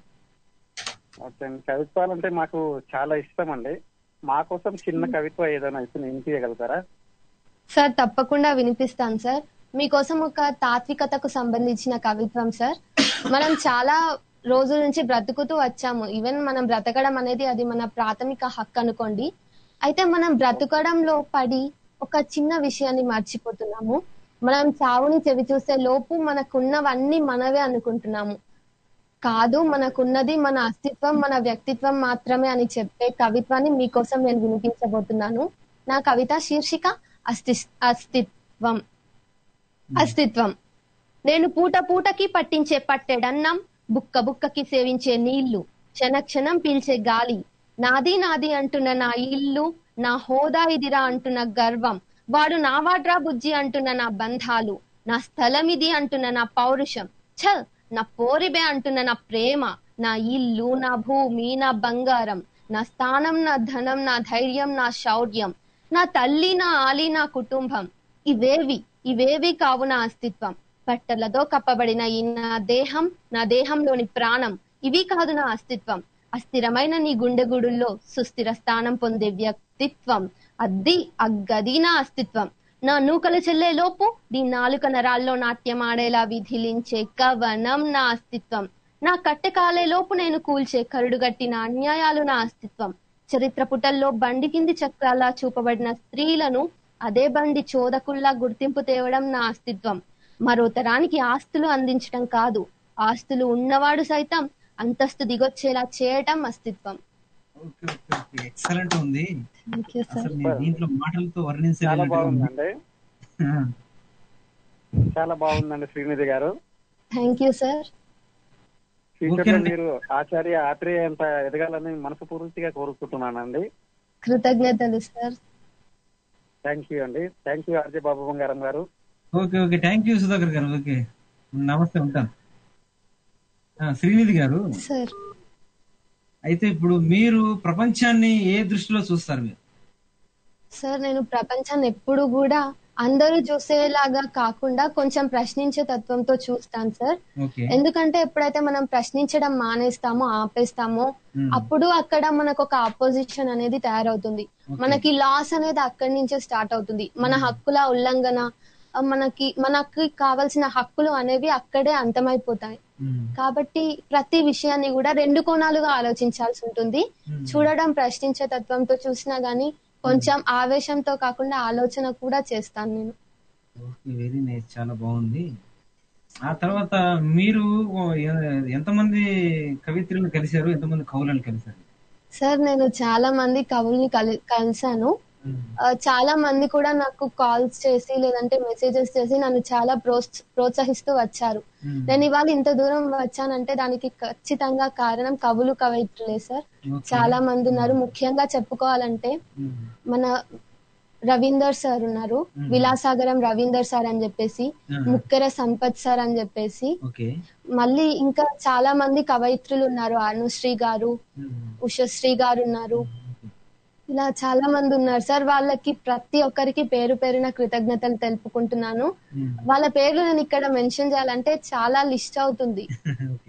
ఓకే అండి కవిత్వాలంటే మాకు చాలా ఇష్టం అండి మా కోసం చిన్న కవిత్వం ఏదైనా ఇస్తే వినిపించగలుగుతారా సార్ తప్పకుండా వినిపిస్తాను సార్ మీకోసం ఒక తాత్వికతకు సంబంధించిన కవిత్వం సార్ మనం చాలా రోజుల నుంచి బ్రతుకుతూ వచ్చాము ఈవెన్ మనం బ్రతకడం అనేది అది మన ప్రాథమిక హక్కు అనుకోండి అయితే మనం బ్రతకడంలో పడి ఒక చిన్న విషయాన్ని మర్చిపోతున్నాము మనం చావుని చెవి చూసే లోపు మనకున్నవన్నీ మనవే అనుకుంటున్నాము కాదు మనకున్నది మన అస్తిత్వం మన వ్యక్తిత్వం మాత్రమే అని చెప్పే కవిత్వాన్ని మీకోసం నేను వినిపించబోతున్నాను నా కవిత శీర్షిక అస్తి అస్తిత్వం అస్తిత్వం నేను పూట పూటకి పట్టించే పట్టెడన్నం బుక్క బుక్కకి సేవించే నీళ్లు క్షణ క్షణం పీల్చే గాలి నాది నాది అంటున్న నా ఇల్లు నా హోదా ఇదిరా అంటున్న గర్వం వాడు నా వాడ్రా బుజ్జి అంటున్న నా బంధాలు నా స్థలం ఇది అంటున్న నా పౌరుషం ఛ నా పోరిబే అంటున్న నా ప్రేమ నా ఇల్లు నా భూమి నా బంగారం నా స్థానం నా ధనం నా ధైర్యం నా శౌర్యం నా తల్లి నా ఆలి నా కుటుంబం ఇవేవి ఇవేవి కావు నా అస్తిత్వం పట్టలతో కప్పబడిన ఈ నా దేహం నా దేహంలోని ప్రాణం ఇవి కాదు నా అస్తిత్వం అస్థిరమైన నీ గుండెగుడుల్లో సుస్థిర స్థానం పొందే వ్యక్తిత్వం అద్ది అగ్గది నా అస్తిత్వం నా నూకలు చెల్లే లోపు నీ నాలుక నరాల్లో నాట్యమాడేలా విధిలించే కవనం నా అస్తిత్వం నా కట్టె కాలే లోపు నేను కూల్చే కరుడుగట్టిన అన్యాయాలు నా అస్తిత్వం చరిత్ర పుటల్లో బండి కింది చక్రాలా చూపబడిన స్త్రీలను అదే బండి చోదకుల్లా గుర్తింపు తేవడం నా అస్తిత్వం మరో తరానికి ఆస్తులు అందించడం కాదు ఆస్తులు ఉన్నవాడు సైతం అంతస్తు దిగొచ్చేలా చేయటం అస్తిత్వం ఓకే ఓకే ఓకే ఎక్సలెంట్ ఉంది థ్యాంక్ యూ సార్ అసలు నేను దీంట్లో మాటలతో చాలా వర్ణించలేనట్టుగా ఉంది. బాగుందండి ఆ, చాలా బాగుందండి శ్రీనిధి గారు thank you sir future okay లో అండి. మీరు ఆచార్య ఆత్రేయ అంత ఎదగాలని మనస్ఫూర్తిగా కోరుకుంటున్నానండి కృతజ్ఞతలు సార్ థ్యాంక్ యూ అండి thank you RJ Babu Bangaram గారు okay okay thank you Sudhakar గారు ఓకే నమస్తే ఉంటాను ఆ, శ్రీనిధి గారు సార్ అయితే ఇప్పుడు మీరు ప్రపంచాన్ని ఏ దృష్టిలో చూస్తారు మీరు సార్ నేను ప్రపంచాన్ని ఎప్పుడు కూడా అందరూ చూసేలాగా కాకుండా కొంచెం ప్రశ్నించే తత్వంతో చూస్తాను సార్ ఓకే ఎందుకంటే ఎప్పుడైతే మనం ప్రశ్నించడం మానేస్తామో ఆపేస్తామో Hmm. అప్పుడు అక్కడ మనకు ఒక అపోజిషన్ అనేది తయారవుతుంది మనకి లాస్ అనేది అక్కడి నుంచే స్టార్ట్ అవుతుంది మన హక్కుల ఉల్లంఘన ఆ, మనకి మనకి కావాల్సిన హక్కులు అనేవి అక్కడే అంతమైపోతాయి ఉమ్, కాబట్టి ప్రతి విషయాన్ని కూడా రెండు కోణాలుగా ఆలోచించాల్సి ఉంటుంది Hmm. చూడడం ప్రశ్నించే తత్వంతో చూసినా గానీ కొంచెం ఆవేశంతో కాకుండా ఆలోచన కూడా చేస్తాను నేను ఓకే వెరీ నైస్ చాలా బాగుంది ఆ తర్వాత మీరు ఓ, ఎ- ఎంతమంది కవిత్రులను కలిశారు ఎంతమంది కవులను కలిశారు సార్ నేను చాలా మంది కవుల్ని కలి కలిశాను ఉమ్, ఆ, చాలా మంది కూడా నాకు కాల్స్ చేసి లేదంటే మెసేజెస్ చేసి నన్ను చాలా ప్రోత్స- ప్రోత్సహిస్తూ వచ్చారు ఉమ్, నేను ఇవాళ ఇంత దూరం వచ్చానంటే దానికి ఖచ్చితంగా కారణం కవులు కవయిత్రులే సార్ ఓకే. చాలా మంది ఉన్నారు ముఖ్యంగా చెప్పుకోవాలంటే ఉమ్, మన రవీందర్ సార్ ఉన్నారు Hmm. విలాసాగరం రవీందర్ సార్ అని చెప్పేసి Hmm. ముక్కెర సంపత్ సార్ అని చెప్పేసి ఓకే మళ్ళీ ఇంకా చాలా మంది కవయిత్రులు ఉన్నారు అనుశ్రీ గారు ఉమ్, ఉషశ్రీ గారు ఉన్నారు ఇలా చాలా మంది ఉన్నారు సార్ వాళ్ళకి ప్రతి ఒక్కరికి పేరు పేరున కృతజ్ఞతలు తెలుపుకుంటున్నాను ఉమ్, వాళ్ళ పేర్లు నేను ఇక్కడ మెన్షన్ చేయాలంటే చాలా లిస్ట్ అవుతుంది ఓకే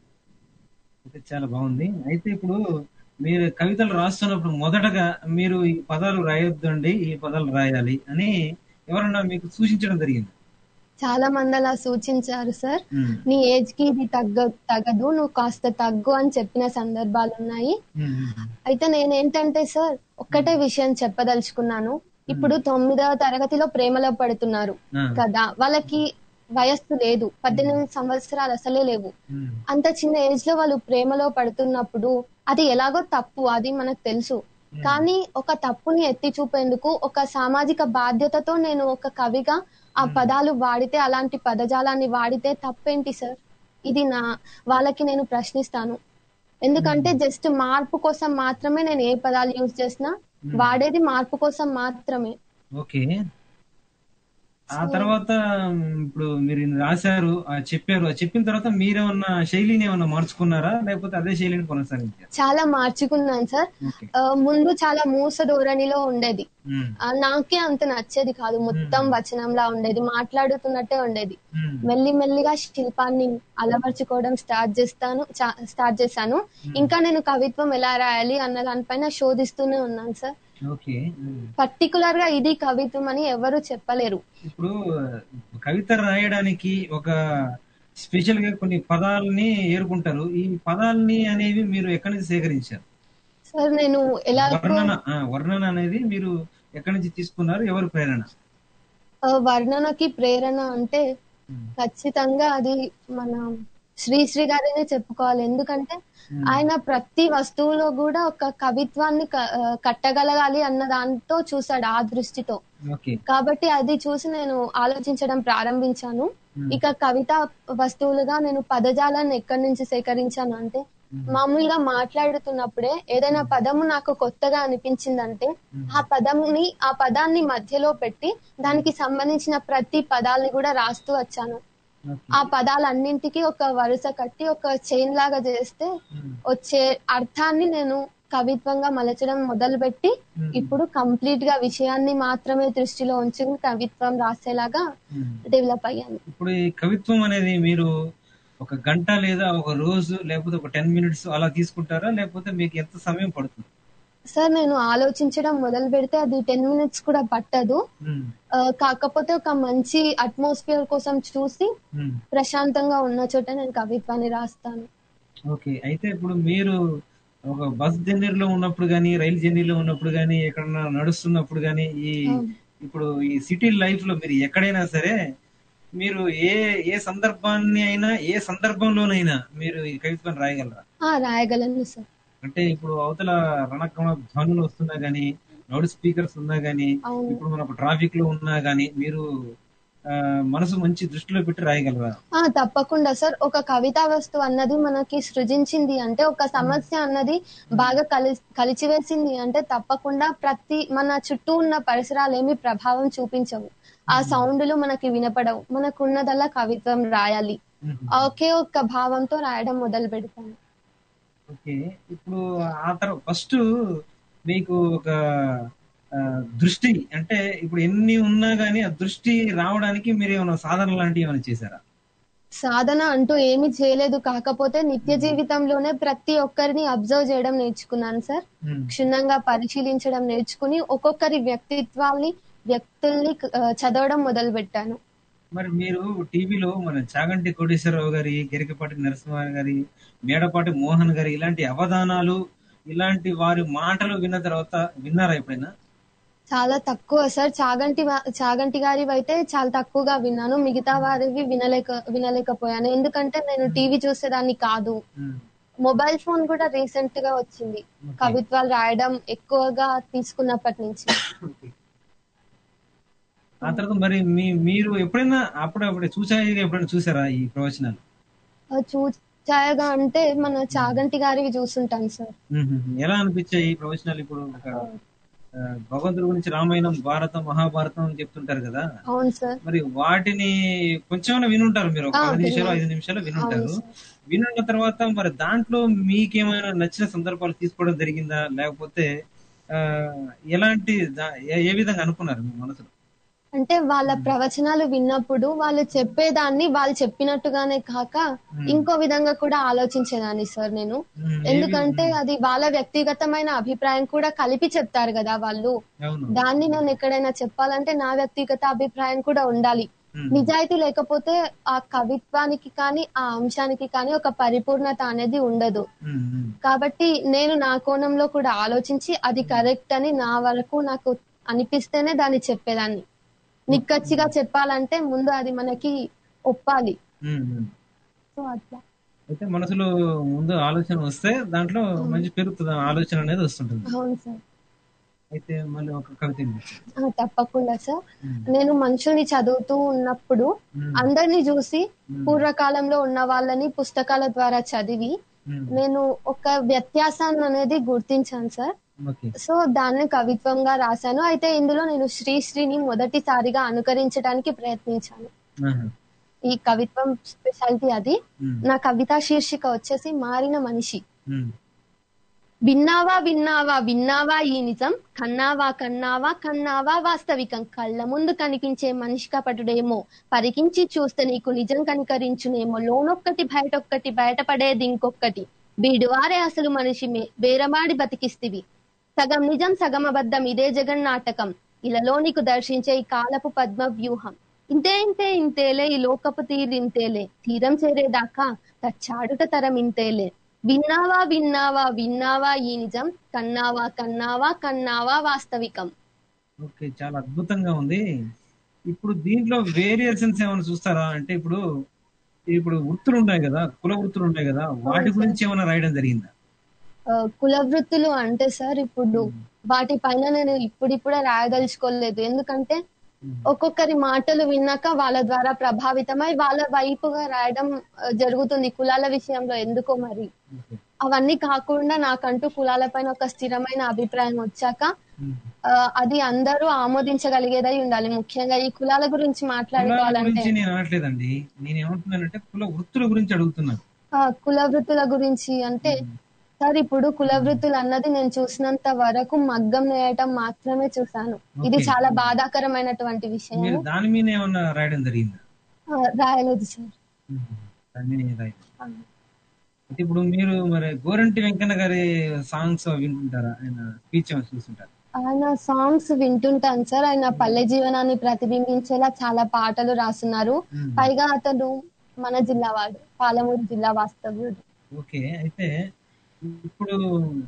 అయితే చాలా బాగుంది అయితే ఇప్పుడు మీరు కవితలు రాస్తున్నప్పుడు మొదటగా మీరు ఈ పదాలు రాయొద్దండి ఈ పదాలు రాయాలి అని ఎవరన్నా మీకు సూచించడం జరిగింది చాలా మంది అలా సూచించారు సార్ ఉమ్, నీ ఏజ్ కి ఇది తగ్గ తగదు నువ్వు కాస్త తగ్గు అని చెప్పిన సందర్భాలు ఉన్నాయి ఉమ్, ఉమ్, అయితే నేనేంటంటే సార్ ఒక్కటే విషయం చెప్పదలుచుకున్నాను ఇప్పుడు తొమ్మిదవ తరగతిలో ప్రేమలో పడుతున్నారు ఆ, కదా వాళ్ళకి వయస్సు లేదు పద్దెనిమిది సంవత్సరాలు అసలే లేవు ఉమ్, అంత చిన్న ఏజ్ లో వాళ్ళు ప్రేమలో పడుతున్నప్పుడు అది ఎలాగో తప్పు అది మనకు తెలుసు కానీ ఒక తప్పుని ఎత్తి చూపేందుకు ఒక సామాజిక బాధ్యతతో నేను ఒక కవిగా ఆ పదాలు వాడితే అలాంటి పదజాలాన్ని వాడితే తప్పేంటి సార్ ఇది నా వాళ్ళకి నేను ప్రశ్నిస్తాను ఎందుకంటే జస్ట్ మార్పు కోసం మాత్రమే నేను ఏ పదాలు యూజ్ చేసినా వాడేది మార్పు కోసం మాత్రమే ఓకే ఆ తర్వాత ఉమ్, ఇప్పుడు మీరు ఇన్ని రాశారు ఆ చెప్పారు ఆ చెప్పిన తర్వాత మీరేమన్నా శైలిని ఏమన్నా మార్చుకున్నారా లేకపోతే అదే శైలిని కొనసాగించారు చాలా మార్చుకున్నాను సార్ ఓకే ఆ, ముందు చాలా మూస ధోరణిలో ఉండేది ఉమ్, ఆ, నాకే అంత నచ్చేది కాదు మొత్తం వచనంలా ఉండేది మాట్లాడుతున్నట్టే ఉండేది ఉమ్, మెల్లి మెల్లిగా శిల్పాన్ని అలవర్చుకోవడం స్టార్ట్ చేస్తాను చా- స్టార్ట్ చేశాను ఇంకా నేను కవిత్వం ఎలా రాయాలి అన్న దానిపైన శోధిస్తూనే ఉన్నాను సార్ ఓకే ఉమ్. పర్టికులర్ గా ఇది కవిత్వం అని ఎవరు చెప్పలేరు ఇప్పుడు కవిత రాయడానికి ఒక స్పెషల్ గా కొన్ని పదాలని ఏరుకుంటారు ఈ పదాలని అనేవి మీరు ఎక్కడి నుంచి సేకరించారు సార్ నేను ఎలా వర్ణన ఆ, వర్ణన అనేది మీరు ఎక్కడి నుంచి తీసుకున్నారు ఎవరు ప్రేరణ ఆ, వర్ణనకి ప్రేరణ అంటే ఖచ్చితంగా అది మన శ్రీశ్రీ గారినే చెప్పుకోవాలి ఎందుకంటే ఆయన ప్రతి వస్తువులో కూడా ఒక కవిత్వాన్ని క- ఆ, కట్టగలగాలి అన్న దాంతో చూసాడు ఆ దృష్టితో ఓకే కాబట్టి అది చూసి నేను ఆలోచించడం ప్రారంభించాను ఇక కవిత వస్తువులుగా నేను పదజాలాన్ని ఎక్కడి నుంచి సేకరించాను అంటే మామూలుగా మాట్లాడుతున్నప్పుడే ఏదైనా పదము నాకు కొత్తగా అనిపించిందంటే ఆ పదంని ఆ పదాన్ని మధ్యలో పెట్టి దానికి సంబంధించిన ప్రతి పదాలని కూడా రాస్తూ వచ్చాను ఓకే ఆ పదాలన్నింటికి ఒక వరుస కట్టి ఒక చైన్ లాగా చేస్తే వచ్చే అర్థాన్ని నేను కవిత్వంగా మలచడం మొదలుపెట్టి ఇప్పుడు కంప్లీట్ గా విషయాన్ని మాత్రమే దృష్టిలో ఉంచుకుని కవిత్వం రాసేలాగా డెవలప్ అయ్యాను ఇప్పుడు ఈ కవిత్వం అనేది మీరు ఒక గంట లేదా ఒక రోజు లేకపోతే ఒక టెన్ మినిట్స్ అలా తీసుకుంటారా లేకపోతే మీకు ఎంత సమయం పడుతుంది సార్ నేను ఆలోచించడం మొదలు పెడితే అది టెన్ మినిట్స్ కూడా పట్టదు ఉమ్, ఆ, కాకపోతే ఒక మంచి అట్మాస్ఫియర్ కోసం చూసి ఉమ్. ప్రశాంతంగా ఉన్న చోట నేను కవిత్వాన్ని రాస్తాను ఓకే అయితే ఇప్పుడు మీరు ఒక బస్ జర్నీలో ఉన్నప్పుడు కానీ రైలు జర్నీలో ఉన్నప్పుడు కానీ ఎక్కడన్నా నడుస్తున్నప్పుడు కానీ ఈ ఇప్పుడు ఈ సిటీ లైఫ్ లో మీరు ఎక్కడైనా సరే మీరు ఏ ఏ సందర్భాన్ని అయినా ఏ సందర్భంలోనైనా మీరు ఈ కవిత్వాన్ని రాయగలరా ఆ, రాయగలను సార్ అంటే ఇప్పుడు అవతల రణక్రమ ధ్వనులు వస్తున్నా గానీ లౌడ్ స్పీకర్స్ ఉన్నా గానీ అవును ఇప్పుడు మనకు ట్రాఫిక్ లో ఉన్నా గానీ మీరు ఆ, మనసు మంచి దృష్టిలో పెట్టి రాయగలరా ఆ తప్పకుండా సార్ ఒక కవితా వస్తువు అన్నది మనకి సృజించింది అంటే ఒక సమస్య అన్నది బాగా కలి కలిచివేసింది అంటే తప్పకుండా ప్రతి మన చుట్టూ ఉన్న పరిసరాలు ఏమి ప్రభావం చూపించవు ఆ సౌండ్లు మనకి వినపడవు మనకున్నదల్లా కవిత్వం రాయాలి ఒకే ఒక్క భావంతో రాయడం మొదలు పెడతాను ఓకే ఇప్పుడు ఆ తర్వాత ఫస్ట్ మీకు ఒక ఆ, దృష్టి అంటే ఇప్పుడు ఎన్ని ఉన్నా గానీ ఆ దృష్టి రావడానికి మీరు ఏమైనా సాధన లాంటివి ఏమైనా చేశారా సాధన అంటూ ఏమీ చేయలేదు కాకపోతే నిత్య జీవితంలోనే ప్రతి ఒక్కరిని అబ్జర్వ్ చేయడం నేర్చుకున్నాను సార్ ఉమ్, క్షుణ్ణంగా పరిశీలించడం నేర్చుకుని ఒక్కొక్కరి వ్యక్తిత్వాల్ని వ్యక్తుల్ని ఆ, చదవడం మొదలు పెట్టాను మరి మీరు టీవీలో మన చాగంటి కోటేశ్వరరావు గారి గెరికపాటి నరసింహ గారి మేడపాటి మోహన్ గారి ఇలాంటి అవధానాలు ఇలాంటి వారి మాటలు విన్న తర్వాత విన్నారా ఎప్పుడైనా చాలా తక్కువ సార్ చాగంటి వా- చాగంటి గారివి అయితే చాలా తక్కువగా విన్నాను మిగతా వారివి వినలేక వినలేకపోయాను ఎందుకంటే నేను టీవీ చూసేదాన్ని కాదు ఉమ్, మొబైల్ ఫోన్ కూడా రీసెంట్ గా వచ్చింది కవిత్వాలు రాయడం ఎక్కువగా తీసుకున్నప్పటి నుంచి ఆ తర్వాత మరి మీ మీరు ఎప్పుడైనా అప్పుడప్పుడు చూసాయి ఎప్పుడైనా చూసారా ఈ ప్రవచనాలు ఆ చూచాయగా అంటే మన చాగంటి గారివి చూసుంటాను సార్ ఉహుహు. ఎలా అనిపించాయి ఈ ప్రవచనాలు ఇప్పుడు ఒక ఆ, భగవంతుడి గురించి రామాయణం భారతం మహాభారతం అని చెప్తుంటారు కదా అవును సార్ మరి వాటిని కొంచెమైనా వినుంటారు మీరు ఒక ఆ, పది నిమిషాలు విన్నాను. ఐదు నిమిషాలు వినుంటారు అవును వినున్న తర్వాత మరి దాంట్లో మీకేమైనా నచ్చిన సందర్భాలు తీసుకోవడం జరిగిందా లేకపోతే ఆ ఎలాంటి దా- ఏ- ఏ విధంగా అనుకున్నారు మీ మనసులో అంటే వాళ్ళ ప్రవచనాలు విన్నప్పుడు వాళ్ళు చెప్పేదాన్ని వాళ్ళు చెప్పినట్టుగానే కాక ఇంకో విధంగా కూడా ఆలోచించేదాన్ని సార్ నేను ఉమ్, ఏ ఎందుకంటే విధంగా? అది వాళ్ళ వ్యక్తిగతమైన అభిప్రాయం కూడా కలిపి చెప్తారు కదా వాళ్ళు అవును దాన్ని నేను ఎక్కడైనా చెప్పాలంటే నా వ్యక్తిగత అభిప్రాయం కూడా ఉండాలి ఉమ్, నిజాయితీ లేకపోతే ఆ కవిత్వానికి కానీ ఆ అంశానికి కానీ ఒక పరిపూర్ణత అనేది ఉండదు ఉమ్, ఉమ్, కాబట్టి నేను నా కోణంలో కూడా ఆలోచించి అది కరెక్ట్ అని నా వరకు నాకు అనిపిస్తేనే దాన్ని చెప్పేదాన్ని నిక్కచ్చిగా చెప్పాలంటే ముందు అది మనకి ఒప్పాలి ఉమ్, ఉమ్. సో అట్లా అయితే మనసులో ముందు ఆలోచన వస్తే దాంట్లో మంచి పెరుగుతుంది ఆ ఆలోచన అనేది వస్తుంటుంది అవును సార్ అయితే మళ్ళీ ఒక కవిత వినిపించండి. ఆ, తప్పకుండా సార్ ఉమ్, నేను మనుషుల్ని చదువుతూ ఉన్నప్పుడు ఉమ్, అందరినీ చూసి ఉమ్, పూర్వకాలంలో ఉన్న వాళ్ళని పుస్తకాల ద్వారా చదివి ఉమ్, నేను ఒక వ్యత్యాసాన్ని అనేది గుర్తించాను సార్ ఓకే సో దాన్ని కవిత్వంగా రాశాను అయితే ఇందులో నేను శ్రీశ్రీని మొదటిసారిగా అనుకరించడానికి ప్రయత్నించాను ఆహా. ఈ కవిత్వం స్పెషాలిటీ అది ఉమ్, నా కవితా శీర్షిక వచ్చేసి మారిన మనిషి ఉమ్, విన్నావా విన్నావా విన్నావా ఈ నిజం కన్నావా కన్నావా కన్నావా వాస్తవికం కళ్ళ ముందు కనిపించే మనిషి కపటుడేమో పరికించి చూస్తే నీకు నిజం కనికరించునేమో లోనొక్కటి బయటొక్కటి బయటపడేది ఇంకొక్కటి వీడువారే అసలు మనిషిమే బేరమాడి బతికిస్తివి సగం నిజం సగం అబద్ధం ఇదే జగన్నాటకం ఇలాలో నీకు దర్శించే ఈ కాలపు పద్మ వ్యూహం ఇంతే ఇంతే ఇంతేలే ఈ లోకపు తీరింతేలే తీరం చేరేదాకా తచ్చాడుట తరం ఇంతేలే విన్నావా విన్నావా విన్నావా ఈ నిజం కన్నావా కన్నావా కన్నావా వాస్తవికం ఓకే చాలా అద్భుతంగా ఉంది ఇప్పుడు దీంట్లో వేరియేషన్స్ ఏమైనా చూస్తారా అంటే ఇప్పుడు ఇప్పుడు వృత్తులు ఉన్నాయి కదా కుల వృత్తులు ఉన్నాయి కదా వాటి గురించి ఏమైనా రాయడం జరిగిందా ఆ, కుల వృత్తులు అంటే సార్ ఇప్పుడు వాటి పైన నేను ఇప్పుడిప్పుడే రాయదలుచుకోలేదు ఎందుకంటే ఒక్కొక్కరి మాటలు విన్నాక వాళ్ళ ద్వారా ప్రభావితమై వాళ్ళ వైపుగా రాయడం ఆ, జరుగుతుంది కులాల విషయంలో ఎందుకో మరి ఓకే. అవన్నీ కాకుండా నాకంటూ కులాల పైన ఒక స్థిరమైన అభిప్రాయం వచ్చాక ఉమ్. ఆ, అది అందరూ ఆమోదించగలిగేదై ఉండాలి ముఖ్యంగా ఈ కులాల గురించి కులాల మాట్లాడుకోవాలంటే గురించి నేను అనట్లేదండి నేను ఏమంటున్నానంటే కుల వృత్తుల గురించి అడుగుతున్నాను ఆ, కుల వృత్తుల గురించి అంటే సార్ ఇప్పుడు కుల వృత్తులు అన్నది నేను చూసినంత వరకు మగ్గం నేయటం మాత్రమే చూశాను ఇది Okay. చాలా బాధాకరమైనటువంటి విషయం మీరు దాని మీద ఏమన్నా రాయడం జరిగిందా ఆ, రాయలేదు సార్ ఉమ్. దాని మీద ఏం రాయలేదు. అయితే ఇప్పుడు మీరు మరి గోరంటి వెంకన్న గారి సాంగ్స్ వింటుంటారా ఆయన స్పీచ్ చూస్తుంటారు ఆయన సాంగ్స్ వింటుంటాను సార్ ఆయన పల్లె జీవనాన్ని ప్రతిబింబించేలా చాలా పాటలు రాస్తున్నారు ఉమ్. పైగా అతను మన జిల్లా వాడు పాలమూరు జిల్లా వాస్తవ్యుడు ఓకే అయితే ఇప్పుడు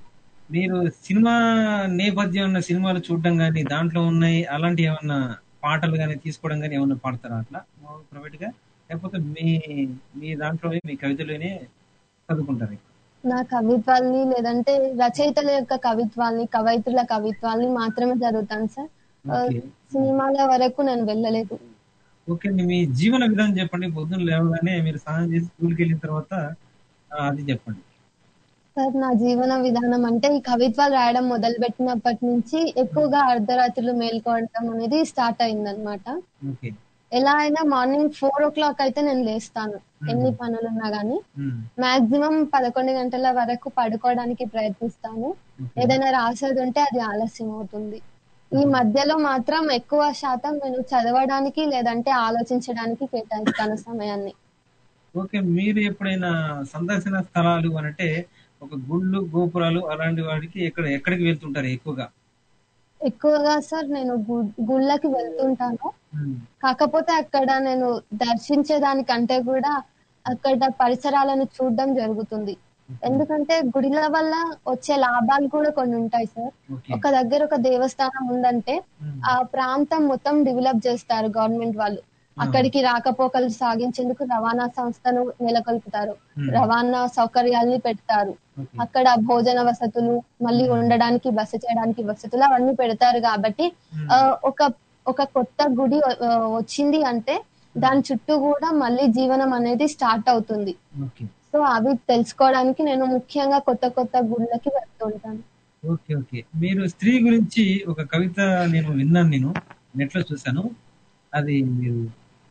మీరు సినిమా నేపథ్యం ఉన్న సినిమాలు చూడడం కానీ దాంట్లో ఉన్నాయి అలాంటి ఏమన్నా పాటలు కానీ తీసుకోవడం కానీ ఏమన్నా పాడతారా అట్లా ప్రైవేట్ గా లేకపోతే మీ మీ దాంట్లో మీ కవితలోనే చదువుకుంటారు నా కవిత్వాల్ని లేదంటే రచయితల యొక్క కవిత్వాల్ని కవయిత్రుల కవిత్వాల్ని మాత్రమే చదువుతాను సార్ ఆ, ఓకే సినిమాల వరకు నేను వెళ్ళలేదు ఓకే అండి మీ జీవన విధానం చెప్పండి పొద్దున్న లేవగానే మీరు స్నానం చేసి స్కూల్కి వెళ్ళిన తర్వాత ఆ, అది చెప్పండి సార్ నా జీవన విధానం అంటే ఈ కవిత్వాలు రాయడం మొదలు పెట్టినప్పటి నుంచి ఎక్కువగా అర్ధరాత్రులు మేల్కోవడం అనేది స్టార్ట్ అయిందనమాట ఓకే ఎలా అయినా మార్నింగ్ ఫోర్ ఓ క్లాక్ అయితే నేను లేస్తాను ఎన్ని పనులున్నా గానీ ఉమ్, మాక్సిమం పదకొండు గంటల వరకు పడుకోవడానికి ప్రయత్నిస్తాను ఓకే. ఏదైనా రాసేది ఉంటే అది ఆలస్యం అవుతుంది ఈ మధ్యలో మాత్రం ఎక్కువ శాతం నేను చదవడానికి లేదంటే ఆలోచించడానికి కేటాయిస్తాను సమయాన్ని ఓకే మీరు ఎప్పుడైనా సందర్శన స్థలాలు అనంటే ఒక గుళ్ళు గోపురాలు అలాంటి వాటికి ఎక్కడ ఎక్కడికి వెళ్తుంటారు ఎక్కువగా ఎక్కువగా సార్ నేను గు- గుళ్ళకి వెళ్తుంటాను ఉమ్, కాకపోతే అక్కడ నేను దర్శించేదానికంటే కూడా అక్కడ పరిసరాలను చూడడం జరుగుతుంది ఎందుకంటే గుడిల వల్ల వచ్చే లాభాలు కూడా కొన్ని ఉంటాయి సార్ ఓకే ఒక దగ్గర ఒక దేవస్థానం ఉందంటే ఉమ్, ఆ ప్రాంతం మొత్తం డెవలప్ చేస్తారు గవర్నమెంట్ వాళ్ళు అక్కడికి రాకపోకలు సాగించేందుకు రవాణా సంస్థను నెలకొల్పుతారు Hmm. రవాణా సౌకర్యాల్ని పెడతారు ఓకే. అక్కడ భోజన వసతులు మళ్ళీ ఉండడానికి బస చేయడానికి వసతులు అవన్నీ పెడతారు కాబట్టి Hmm. ఆ, ఒక ఒక కొత్త గుడి ఆ, వచ్చింది అంటే దాని చుట్టూ కూడా మళ్ళీ జీవనం అనేది స్టార్ట్ అవుతుంది ఓకే సో అవి తెలుసుకోవడానికి నేను ముఖ్యంగా కొత్త కొత్త గుళ్ళకి వెళ్తుంటాను ఓకే ఓకే మీరు స్త్రీ గురించి ఒక కవిత నేను విన్నాను నేను నెట్ లో చూసాను అది మీరు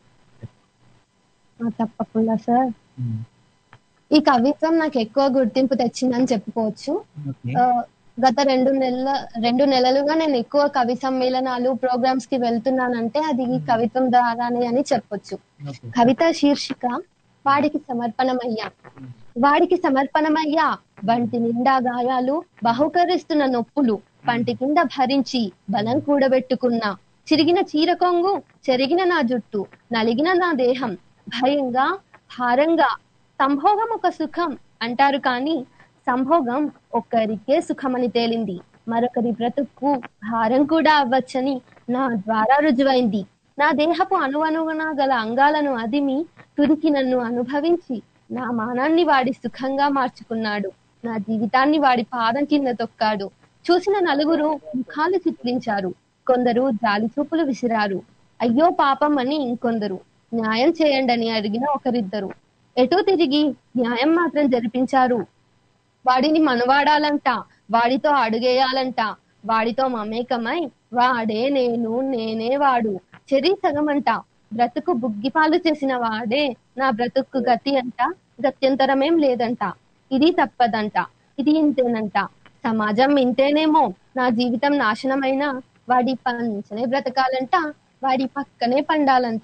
ఆ, తప్పకుండా సార్ ఉమ్, ఈ కవిత్వం నాకు ఎక్కువ గుర్తింపు తెచ్చిందని చెప్పుకోవచ్చు ఓకే ఆ, గత రెండు నెలల రెండు నెలలుగా నేను ఎక్కువ కవి సమ్మేళనాలు ప్రోగ్రామ్స్ కి వెళ్తున్నానంటే అది ఈ కవిత్వం ద్వారానే అని చెప్పొచ్చు ఓకే కవిత శీర్షిక వాడికి సమర్పణమయ్యా వాడికి సమర్పణమయ్యా వంటి నిండా గాయాలు బహుకరిస్తున్న నొప్పులు పంటి కింద భరించి బలం కూడబెట్టుకున్నా చిరిగిన చీర కొంగు చెరిగిన నా జుట్టు నలిగిన నా దేహం భయంగా భారంగా సంభోగం ఒక సుఖం అంటారు కానీ సంభోగం ఒక్కరికే సుఖమని తేలింది మరొకరి బ్రతుక్కు భారం కూడా అవ్వచ్చని నా ద్వారా రుజువైంది నా దేహపు అణువణువున గల అంగాలను అదిమి తురికి నన్ను అనుభవించి నా మానాన్ని వాడి సుఖంగా మార్చుకున్నాడు నా జీవితాన్ని వాడి పాదం కింద తొక్కాడు చూసిన నలుగురు ముఖాలు చిట్లించారు కొందరు జాలి చూపులు విసిరారు అయ్యో పాపం అని ఇంకొందరు న్యాయం చేయండి అని అడిగిన ఒకరిద్దరు ఎటో తిరిగి న్యాయం మాత్రం జరిపించారు వాడిని మనవాడాలంట వాడితో అడుగేయాలంట వాడితో మమేకమై వాడే నేను నేనే వాడు చెరి సగమంట బ్రతుకు బుగ్గిపాలు చేసిన వాడే నా బ్రతుకు గతి అంట గత్యంతరమేం లేదంట ఇది తప్పదంట ఇది ఇంతేనంట సమాజం ఇంతేనేమో నా జీవితం నాశనమైన వాడి పంచనే బ్రతకాలంట వాడి పక్కనే పండాలంట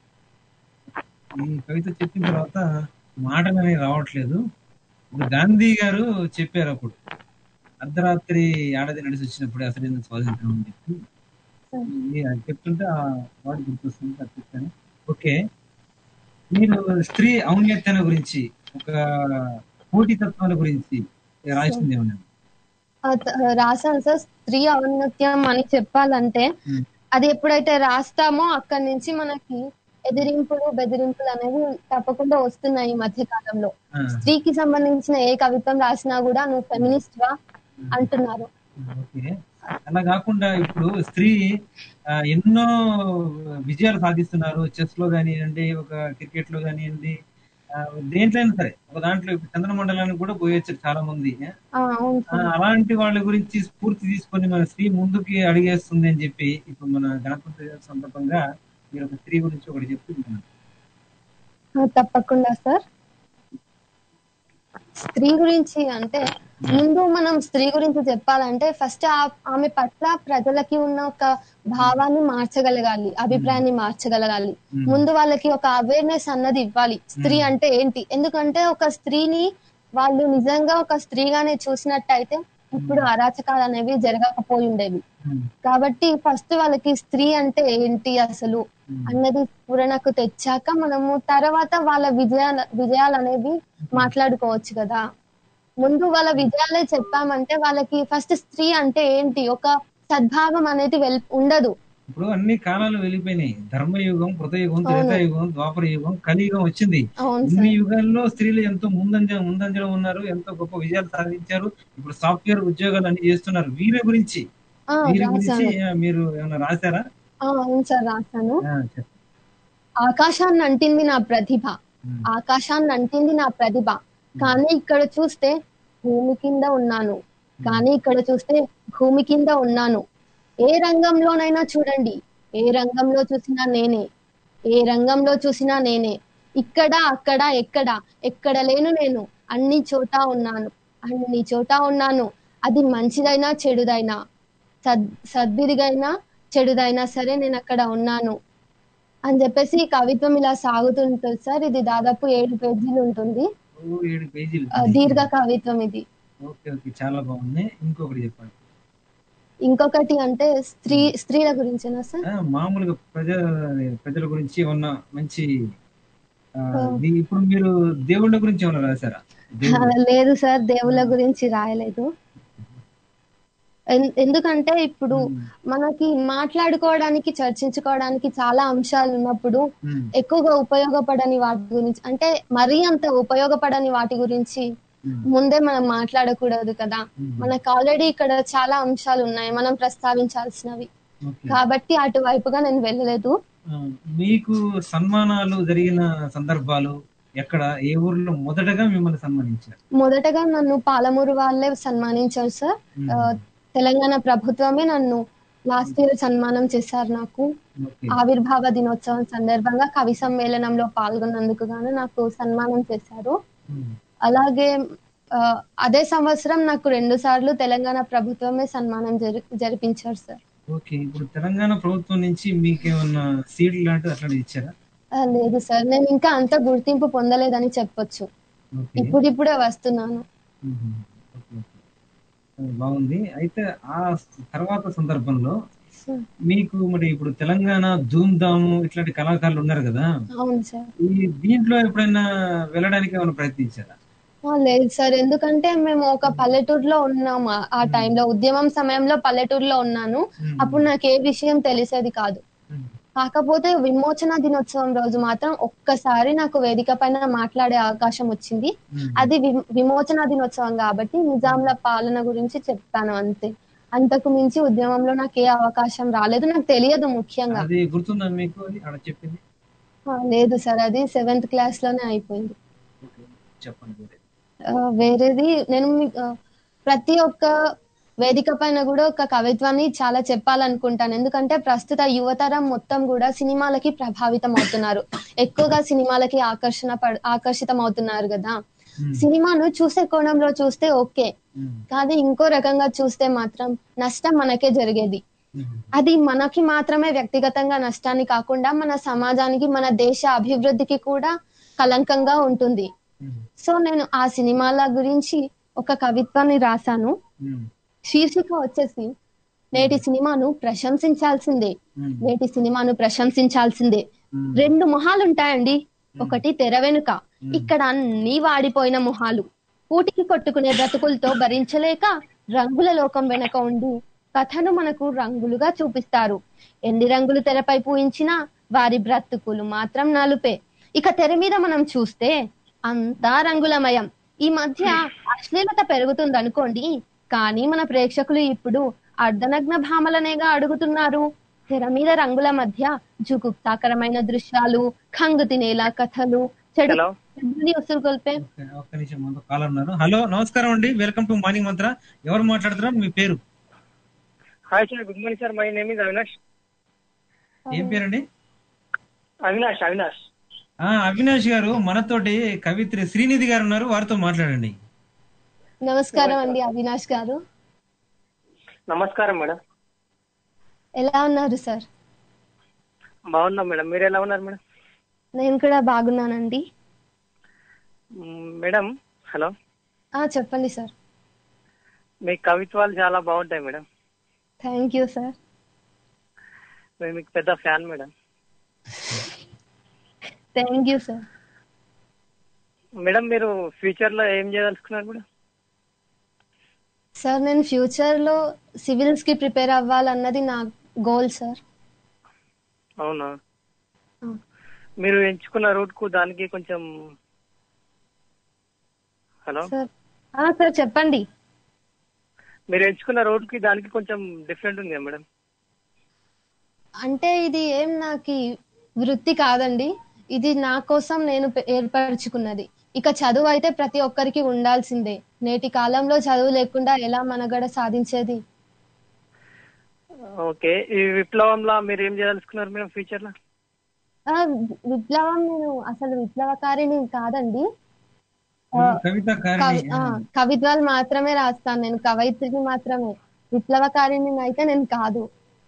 ఈ కవిత చెప్పిన తర్వాత మాటలు అనేవి రావట్లేదు ఇప్పుడు గాంధీ గారు చెప్పారు అప్పుడు అర్ధరాత్రి ఆడది నడిచి వచ్చినప్పుడు అసలు ఎందుకు స్వాతంత్రం అని చెప్పి ఇది అది చెప్తుంటే ఆ వాడు గుర్తొస్తుంది అది చెప్పాను ఓకే మీరు స్త్రీ ఔన్నత్యాల గురించి ఒక పోటీతత్వాల గురించి రాసింది ఏమన్నా ఆ త- రాశాను సార్ స్త్రీ ఔన్నత్యం అని చెప్పాలంటే ఉమ్. అది ఎప్పుడైతే రాస్తామో అక్కడి నుంచి మనకి ఎదిరింపులు బెదిరింపులు అనేవి తప్పకుండా వస్తున్నాయి ఈ మధ్య కాలంలో ఆ, స్త్రీకి సంబంధించిన ఏ కవిత్వం రాసినా కూడా నువ్వు ఫెమినిస్ట్ వా అంటున్నారు ఓకే అలా కాకుండా ఇప్పుడు స్త్రీ ఆ, ఎన్నో విజయాలు సాధిస్తున్నారు చెస్ లో కానివ్వండి ఒక క్రికెట్ లో కానివ్వండి ఆ, దేంట్లో అయినా సరే ఒక దాంట్లో ఇప్పుడు చంద్రమండలానికి కూడా పోయొచ్చు చాలా మంది ఆ, అవును ఆ, సార్ అలాంటి వాళ్ళ గురించి స్ఫూర్తి తీసుకొని మన స్త్రీ ముందుకి అడిగేస్తుంది అని చెప్పి ఇప్పుడు మన గణపతి సందర్భంగా మీరు ఒక స్త్రీ గురించి ఒకటి చెప్తున్నాను ఆ, తప్పకుండా సార్ స్త్రీ గురించి అంటే ముందు మనం స్త్రీ గురించి చెప్పాలంటే ఫస్ట్ ఆమె పట్ల ప్రజలకి ఉన్న ఒక భావాన్ని మార్చగలగాలి అభిప్రాయాన్ని మార్చగలగాలి Hmm. ముందు వాళ్ళకి ఒక అవేర్నెస్ అన్నది ఇవ్వాలి స్త్రీ అంటే ఏంటి ఎందుకంటే ఒక స్త్రీని వాళ్ళు నిజంగా ఒక స్త్రీగానే చూసినట్టయితే ఇప్పుడు అరాచకాలు అనేవి జరగకపోయి ఉండేవి ఉమ్, కాబట్టి ఫస్ట్ వాళ్ళకి స్త్రీ అంటే ఏంటి అసలు ఉమ్, అన్నది స్ఫురణకు తెచ్చాక మనము తర్వాత వాళ్ళ విజయాల విజయాలు అనేవి మాట్లాడుకోవచ్చు కదా ముందు వాళ్ళ విజయాలే చెప్పామంటే వాళ్ళకి ఫస్ట్ స్త్రీ అంటే ఏంటి ఒక సద్భావం అనేది వెల్ ఉండదు ఇప్పుడు అన్ని కాలాలు వెళ్ళిపోయినాయి ధర్మయుగం కృతయుగం త్రేతాయుగం ద్వాపర యుగం కలియుగం వచ్చింది అవును ఇన్ని సార్ యుగాల్లో స్త్రీలు ఎంతో ముందంజ ముందంజలో ఉన్నారు ఎంతో గొప్ప విజయాలు సాధించారు ఇప్పుడు సాఫ్ట్వేర్ ఉద్యోగాలు అన్ని చేస్తున్నారు వీరి గురించి ఆ, వీరి గురించి రాశాను ఆ, మీరు ఏమైనా రాశారా ఆ, అవును సార్ రాశాను ఆ, చెప్పండి. ఆకాశాన్ని అంటింది నా ప్రతిభ ఉమ్, ఆకాశాన్ని అంటింది నా ప్రతిభ కానీ ఇక్కడ చూస్తే భూమి కింద ఉన్నాను కానీ ఇక్కడ చూస్తే భూమి కింద ఉన్నాను ఏ రంగంలోనైనా చూడండి ఏ రంగంలో చూసినా నేనే ఏ రంగంలో చూసినా నేనే ఇక్కడ అక్కడ ఎక్కడ ఎక్కడ లేను నేను అన్ని చోట ఉన్నాను అన్ని చోట ఉన్నాను అది మంచిదైనా చెడుదైనా సద్ సద్విధిగైనా చెడుదైనా సరే నేను అక్కడ ఉన్నాను అని చెప్పేసి ఈ కవిత్వం ఇలా సాగుతుంటుంది సార్ ఇది దాదాపు ఏడు పేజీలు ఉంటుంది ఓ ఏడు పేజీలు ఆ, దీర్ఘ కవిత్వం ఇది ఓకే ఓకే చాలా బాగుంది ఇంకొకటి చెప్పండి ఇంకొకటి అంటే స్త్రీ స్త్రీల గురించేనా సార్ ఆ, మామూలుగా ప్రజ ప్రజల గురించి ఉన్న మంచి ఆ, ఇది ఇప్పుడు మీరు దేవుళ్ళ గురించి ఏమైనా రాశారా దేవుళ్ళ లేదు సార్ దేవుళ్ళ గురించి రాయలేదు ఎన్- ఎందుకంటే ఇప్పుడు మనకి మాట్లాడుకోవడానికి చర్చించుకోవడానికి చాలా అంశాలు ఉన్నప్పుడు ఉమ్, ఎక్కువగా ఉపయోగపడని వాటి గురించి అంటే మరీ అంత ఉపయోగపడని వాటి గురించి ఉమ్, ముందే మనం మాట్లాడకూడదు కదా ఉమ్, మనకు ఆల్రెడీ ఇక్కడ చాలా అంశాలు ఉన్నాయి మనం ప్రస్తావించాల్సినవి ఓకే. కాబట్టి అటువైపుగా నేను వెళ్ళలేదు ఆ, మీకు సన్మానాలు జరిగిన సందర్భాలు ఎక్కడ ఏ ఊర్లో మొదటగా మిమ్మల్ని సన్మానించారు మొదటగా నన్ను పాలమూరు వాళ్ళే సన్మానించారు సార్ ఉమ్, ఆ, తెలంగాణ ప్రభుత్వమే నన్ను లాస్ట్ ఇయర్ సన్మానం చేశారు నాకు ఓకే. ఆవిర్భావ దినోత్సవం సందర్భంగా కవి సమ్మేళనంలో పాల్గొన్నందుకు గాను నాకు సన్మానం చేశారు ఉమ్, అలాగే ఆ, అదే సంవత్సరం నాకు రెండు సార్లు తెలంగాణ ప్రభుత్వమే సన్మానం జరి జరిపించారు సార్ ఓకే ఇప్పుడు తెలంగాణ ప్రభుత్వం నుంచి మీకేమన్నా సీడ్ లాంటిది అట్లాంటిది ఇచ్చారా ఆ, లేదు సార్ నేను ఇంకా అంత గుర్తింపు పొందలేదని చెప్పొచ్చు ఓకే ఇప్పుడిప్పుడే వస్తున్నాను మ్మ్. Okay, okay. ఆ, బాగుంది అయితే ఆ తర్వాత సందర్భంలో సార్, మీకు మరి ఇప్పుడు తెలంగాణ ధూమ్ధాము ఇట్లాంటి కళాకారులు ఉన్నారు కదా అవును సార్ ఈ దీంట్లో ఎప్పుడైనా వెళ్ళడానికి ఏమైనా ప్రయత్నించారా ఆ, లేదు సార్ ఎందుకంటే మేము ఒక పల్లెటూరులో ఉన్నాం ఆ- ఆ టైంలో ఉద్యమం సమయంలో పల్లెటూరులో ఉన్నాను మ్మ్. అప్పుడు నాకు ఏ విషయం తెలిసేది కాదు మ్మ్. కాకపోతే విమోచన దినోత్సవం రోజు మాత్రం ఒక్కసారి నాకు వేదిక పైన మాట్లాడే అవకాశం వచ్చింది మ్మ్. అది వి- విమోచన దినోత్సవం కాబట్టి నిజాంల పాలన గురించి చెప్తాను అంతే అంతకు మించి ఉద్యమంలో నాకు ఏ అవకాశం రాలేదు నాకు తెలియదు ముఖ్యంగా అది గుర్తుందా మీకు అది ఆడ చెప్పింది ఆ, లేదు సార్ అది సెవెంత్ క్లాస్ లోనే అయిపోయింది ఓకే. చెప్పండి వేరే. ఆ, వేరేది నేను మీ- ఆ, ప్రతి ఒక్క వేదిక పైన కూడా ఒక కవిత్వాన్ని చాలా చెప్పాలనుకుంటాను ఎందుకంటే ప్రస్తుత యువతరం మొత్తం కూడా సినిమాలకి ప్రభావితం అవుతున్నారు ఎక్కువగా సినిమాలకి ఆకర్షణ పడ- ఆకర్షితం అవుతున్నారు కదా మ్మ్. సినిమాను చూసే కోణంలో చూస్తే ఓకే మ్మ్. కానీ ఇంకో రకంగా చూస్తే మాత్రం నష్టం మనకే జరిగేది మ్మ్. అది మనకి మాత్రమే వ్యక్తిగతంగా నష్టాన్ని కాకుండా మన సమాజానికి మన దేశ అభివృద్ధికి కూడా కలంకంగా ఉంటుంది మ్మ్. సో నేను ఆ సినిమాల గురించి ఒక కవిత్వాన్ని రాశాను మ్మ్. శీర్షిక వచ్చేసి నేటి సినిమాను ప్రశంసించాల్సిందే మ్మ్. నేటి సినిమాను ప్రశంసించాల్సిందే మ్మ్. రెండు మొహాలు ఉంటాయండి ఒకటి తెర వెనుక ఇక్కడ అన్ని వాడిపోయిన మొహాలు కూటికి కొట్టుకునే బ్రతుకులతో భరించలేక రంగుల లోకం వెనక ఉండి కథను మనకు రంగులుగా చూపిస్తారు ఎన్ని రంగులు తెరపై పూయించినా వారి బ్రతుకులు మాత్రం నలుపే ఇక తెర మీద మనం చూస్తే అంతా రంగులమయం ఈ మధ్య అశ్లీలత పెరుగుతుంది అనుకోండి కానీ మన ప్రేక్షకులు ఇప్పుడు అర్ధనగ్న భామలనేగా అడుగుతున్నారు తెర మీద రంగుల మధ్య జుగుప్తాకరమైన దృశ్యాలు ఖంగు తినేలా కథలు చెడు హలో చెడుని ఉసురుగొల్పే ఓకే, ఒక్క నిమిషం ముందు కాల్ ఉన్నారు హలో నమస్కారం అండి వెల్కమ్ టు మార్నింగ్ మంత్ర ఎవరు మాట్లాడుతున్నారు మీ పేరు hi sir good morning sir my name is Avinash ఏం పేరండి అవినాష్ అవినాష్ ఆ అవినాష్ గారు మనతోటి కవిత్రి శ్రీనిధి గారు ఉన్నారు వారితో మాట్లాడండి నమస్కారం అండి అవినాష్ గారు నమస్కారం మేడం ఎలా ఉన్నారు సార్ బాగున్నాం మేడం మీరు ఎలా ఉన్నారు మేడం నేను కూడా బాగున్నానండి మ్, మేడం హలో ఆ చెప్పండి సార్ మీ కవిత్వాలు చాలా బాగుంటాయి మేడం థ్యాంక్ యూ సార్ మేము మీకు పెద్ద fan madam thank you sir madam మీరు ఫ్యూచర్ లో ఏం చేయదలుచుకున్నారు మేడం సార్ నేను ఫ్యూచర్ లో సివిల్స్ కి ప్రిపేర్ అవ్వాలన్నది నా గోల్ సార్ అవునా ఆ. మీరు ఎంచుకున్న రూట్ కు దానికి కొంచెం హలో సార్ ఆ, సార్ చెప్పండి మీరు ఎంచుకున్న రూట్ కి దానికి కొంచెం డిఫరెంట్ ఉంది కదా మేడం అంటే ఇది ఏం నాకు వృత్తి కాదండి ఇది నా కోసం నేను పె- ఏర్పరచుకున్నది ఇక చదువు అయితే ప్రతి ఒక్కరికి ఉండాల్సిందే నేటి కాలంలో చదువు లేకుండా ఎలా మనగడ సాధించేది ఓకే ఈ విప్లవంలో మీరు ఏం చేయదలుచుకున్నారు మేడం ఫ్యూచర్ లో ఆ, విప్లవం నేను అసలు విప్లవకారిని కాదండి కవిత కవి- ఆ, కవిత్వాలు మాత్రమే రాస్తాను నేను కవయిత్రిని మాత్రమే విప్లవకారిని అయితే నేను కాదు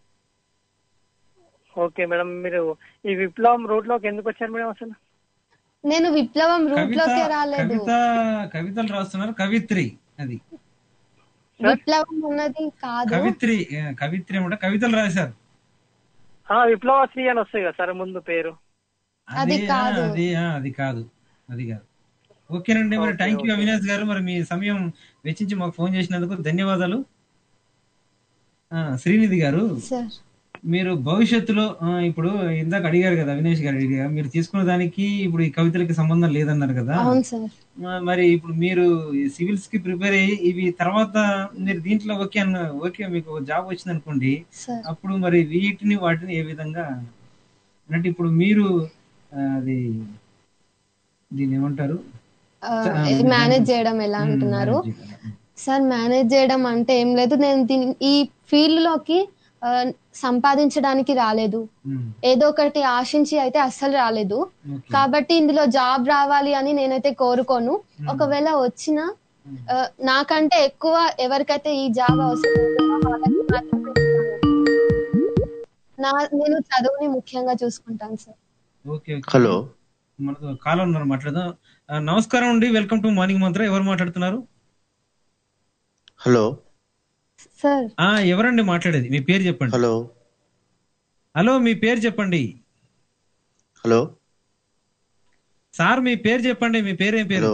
ఓకే మేడం మీరు ఈ విప్లవం రూట్ లోకి ఎందుకు వచ్చారు మేడం అసలు నేను విప్లవం రూట్ కవిత లోకే రాలేదు కవిత కవితలు రాస్తున్నారు కవిత్రి అది విప్లవం అన్నది కాదు కవిత్రి ఆ, కవిత్రి ఏమంటే కవితలు రాశారు ఆ, విప్లవశ్రీ అని వస్తాయి కదా సార్ ముందు పేరు అది ఆ, కాదు. అది ఆ, అది కాదు అది కాదు ఓకేనండి మరి థ్యాంక్ యూ అవినాష్ గారు మరి మీ సమయం వెచ్చించి మాకు ఫోన్ చేసినందుకు ధన్యవాదాలు ఆ, శ్రీనిధి గారు సార్ మీరు భవిష్యత్తులో ఆ, ఇప్పుడు ఇందాక అడిగారు కదా అవినాష్ గారు అడిగారు మీరు తీసుకున్న దానికి ఇప్పుడు ఈ కవితలకి సంబంధం లేదన్నారు కదా అవును సార్ ఆ, మరి ఇప్పుడు మీరు సివిల్స్ కి ప్రిపేర్ అయ్యి ఇవి తర్వాత మీరు దీంట్లో ఓకే అన్న ఓకే మీకు జాబ్ వచ్చింది అనుకోండి సార్ అప్పుడు మరి వీటిని వాటిని ఏ విధంగా అంటే ఇప్పుడు మీరు ఆ, అది దీన్ని ఏమంటారు మేనేజ్ చేయడం ఎలా అంటున్నారు సార్ మేనేజ్ చేయడం అంటే ఏం లేదు నేను దీని- ఈ ఫీల్డ్ లోకి ఆ, సంపాదించడానికి రాలేదు ఉమ్, ఏదో ఒకటి ఆశించి అయితే అస్సలు రాలేదు ఓకే. కాబట్టి ఇందులో జాబ్ రావాలి అని నేనైతే కోరుకోను ఒకవేళ వచ్చినా ఆ, నాకంటే ఎక్కువ ఎవరికైతే ఈ జాబ్ అవసరం ఉంటుందో వాళ్ళకి మాత్రమే ఇస్తాను. నా నేను చదువుని ముఖ్యంగా చూసుకుంటాను సార్ ఓకే ఓకే హలో మనతో కాల్ ఉన్నారు మాట్లాడదాం ఆ, నమస్కారం అండి వెల్కమ్ టు మార్నింగ్ మంత్ర ఎవరు మాట్లాడుతున్నారు హలో సార్ ఆ ఎవరండి మాట్లాడేది మీ పేరు చెప్పండి హలో హలో మీ పేరు చెప్పండి హలో సార్ మీ పేరు చెప్పండి మీ పేరు ఏం పేరు హలో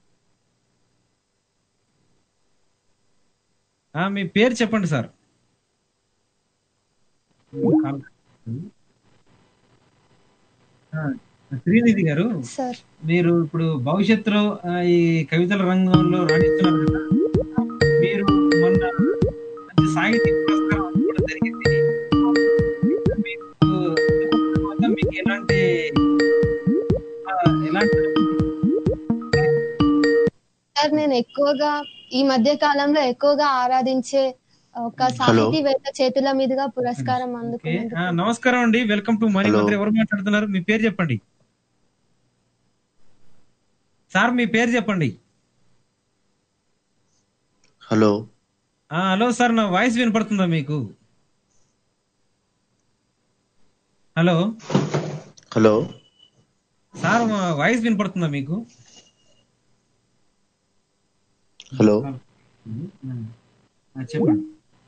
ఆ మీ పేరు చెప్పండి సార్ కాల్- ఆ, శ్రీనిధి గారు సార్ మీరు ఇప్పుడు భవిష్యత్తులో ఆ, ఈ కవితల రంగంలో రాణిస్తున్నారు కదా మీరు మొన్న మంచి సాహిత్య పురస్కారం అందుకోవడం జరిగింది మీకు తర్వాత మీకు ఎలాంటి ఆ, ఎలాంటి సార్ నేను ఎక్కువగా ఈ మధ్య కాలంలో ఎక్కువగా ఆరాధించే ఒక సాహితీవేత్త చేతుల మీదుగా పురస్కారం ఓకే. అందుకున్నందుకు ఆ, నమస్కారం అండి వెల్కమ్ టు మనీ హలో. మంత్రి ఎవరు మాట్లాడుతున్నారు మీ పేరు చెప్పండి సార్ మీ పేరు చెప్పండి హలో ఆ, హలో సార్ నా వాయిస్ వినపడుతుందా మీకు హలో హలో సార్ మా వాయిస్ వినపడుతుందా మీకు హలో ఆ, చెప్పండి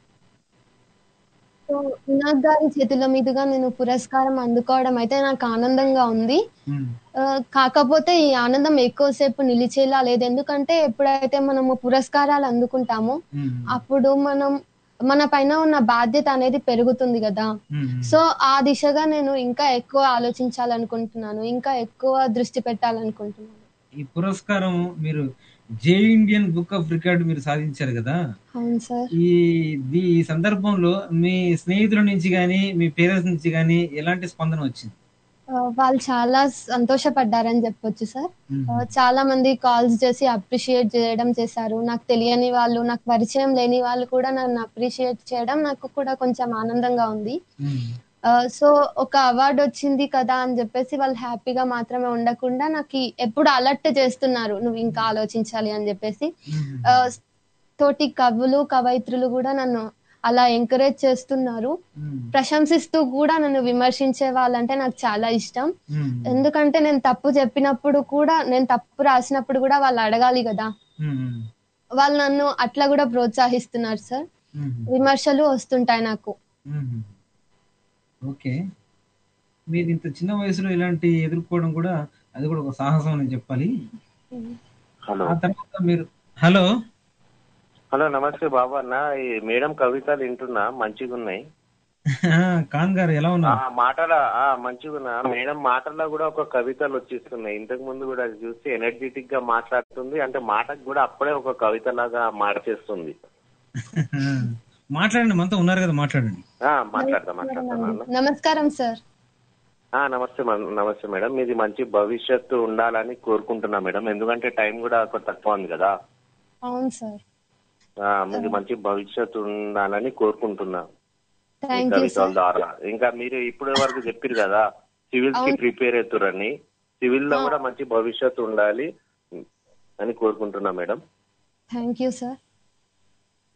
సో వినాయక్ గారి చేతుల మీదుగా నేను పురస్కారం అందుకోవడం అయితే నాకు ఆనందంగా ఉంది ఉమ్, ఆ, కాకపోతే ఈ ఆనందం ఎక్కువసేపు నిలిచేలా లేదు ఎందుకంటే ఎప్పుడైతే మనము పురస్కారాలు అందుకుంటామో ఉమ్, అప్పుడు మనం మన పైన ఉన్న బాధ్యత అనేది పెరుగుతుంది కదా ఉమ్, సో ఆ దిశగా నేను ఇంకా ఎక్కువ ఆలోచించాలనుకుంటున్నాను ఇంకా ఎక్కువ దృష్టి పెట్టాలనుకుంటున్నాను ఈ పురస్కారం మీరు J Indian book of record మీరు సాధించారు కదా అవును సార్ ఈ ఈ సందర్భంలో మీ స్నేహితుల నుంచి గాని మీ పేరెంట్స్ నుంచి గాని ఎలాంటి స్పందన వచ్చింది ఆ, వాళ్ళు చాలా సంతోషపడ్డారని చెప్పొచ్చు సార్ ఉమ్, ఆ, చాలా మంది కాల్స్ చేసి అప్రిషియేట్ చేయడం చేశారు నాకు తెలియని వాళ్ళు నాకు పరిచయం లేని వాళ్ళు కూడా నన్ను అప్రిషియేట్ చేయడం నాకు కూడా కొంచెం ఆనందంగా ఉంది ఉమ్, సో ఒక అవార్డు వచ్చింది కదా అని చెప్పేసి వాళ్ళు హ్యాపీగా మాత్రమే ఉండకుండా నాకు ఈ- ఎప్పుడు అలర్ట్ చేస్తున్నారు నువ్వు ఇంకా ఆలోచించాలి అని చెప్పేసి ఉమ్, ఆ, తోటి కవులు కవయిత్రులు కూడా నన్ను అలా ఎంకరేజ్ చేస్తున్నారు ఉమ్, ప్రశంసిస్తూ కూడా నన్ను విమర్శించే వాళ్ళంటే నాకు చాలా ఇష్టం ఉమ్, ఎందుకంటే నేను తప్పు చెప్పినప్పుడు కూడా నేను తప్పు రాసినప్పుడు కూడా వాళ్ళు అడగాలి కదా ఉమ్, వాళ్ళు నన్ను అట్లా కూడా ప్రోత్సహిస్తున్నారు సార్ ఉమ్, విమర్శలు వస్తుంటాయి నాకు ఉమ్. ఓకే మీరు ఇంత చిన్న వయసులో ఇలాంటి ఎదుర్కోవడం కూడా అది కూడా ఒక సాహసం అని చెప్పాలి హలో ఆ తర్వాత మీరు హలో హలో నమస్తే బాబు అన్న ఈ మేడం కవితలు వింటున్నా మంచిగా ఉన్నాయి ఖాన్ గారు ఎలా ఆ ఉన్నారు మాటల ఆ మంచిగా ఉన్నా మేడం మాటల్లో కూడా ఒక కవితలు వచ్చేస్తున్నాయి ఇంతకు ముందు కూడా అది చూస్తే ఎనర్జెటిక్ గా మాట్లాడుతుంది అంటే మాటకు కూడా అప్పుడే ఒక కవిత లాగా మార్చేస్తుంది మాట్లాడండి మనతో ఉన్నారు కదా మాట్లాడండి ఆ మాట్లాడతా మాట్లాడతాను నమస్కారం సార్ ఆ నమస్తే మ- నమస్తే మేడం మీది మంచి భవిష్యత్తు ఉండాలని కోరుకుంటున్నా మేడం ఎందుకంటే టైం కూడా కొంత తక్కువ ఉంది కదా అవును సార్ ఆ, మీది మంచి భవిష్యత్తు ఉండాలని కోరుకుంటున్నా ఈ థ్యాంక్ యూ కవితల సార్ ద్వారా ఇంకా మీరు ఇప్పటి వరకు చెప్పారు కదా సివిల్స్ కి అవును. ప్రిపేర్ అవుతారని సివిల్ లో కూడా మంచి భవిష్యత్తు ఉండాలి అని కోరుకుంటున్నా మేడం థ్యాంక్ యూ సార్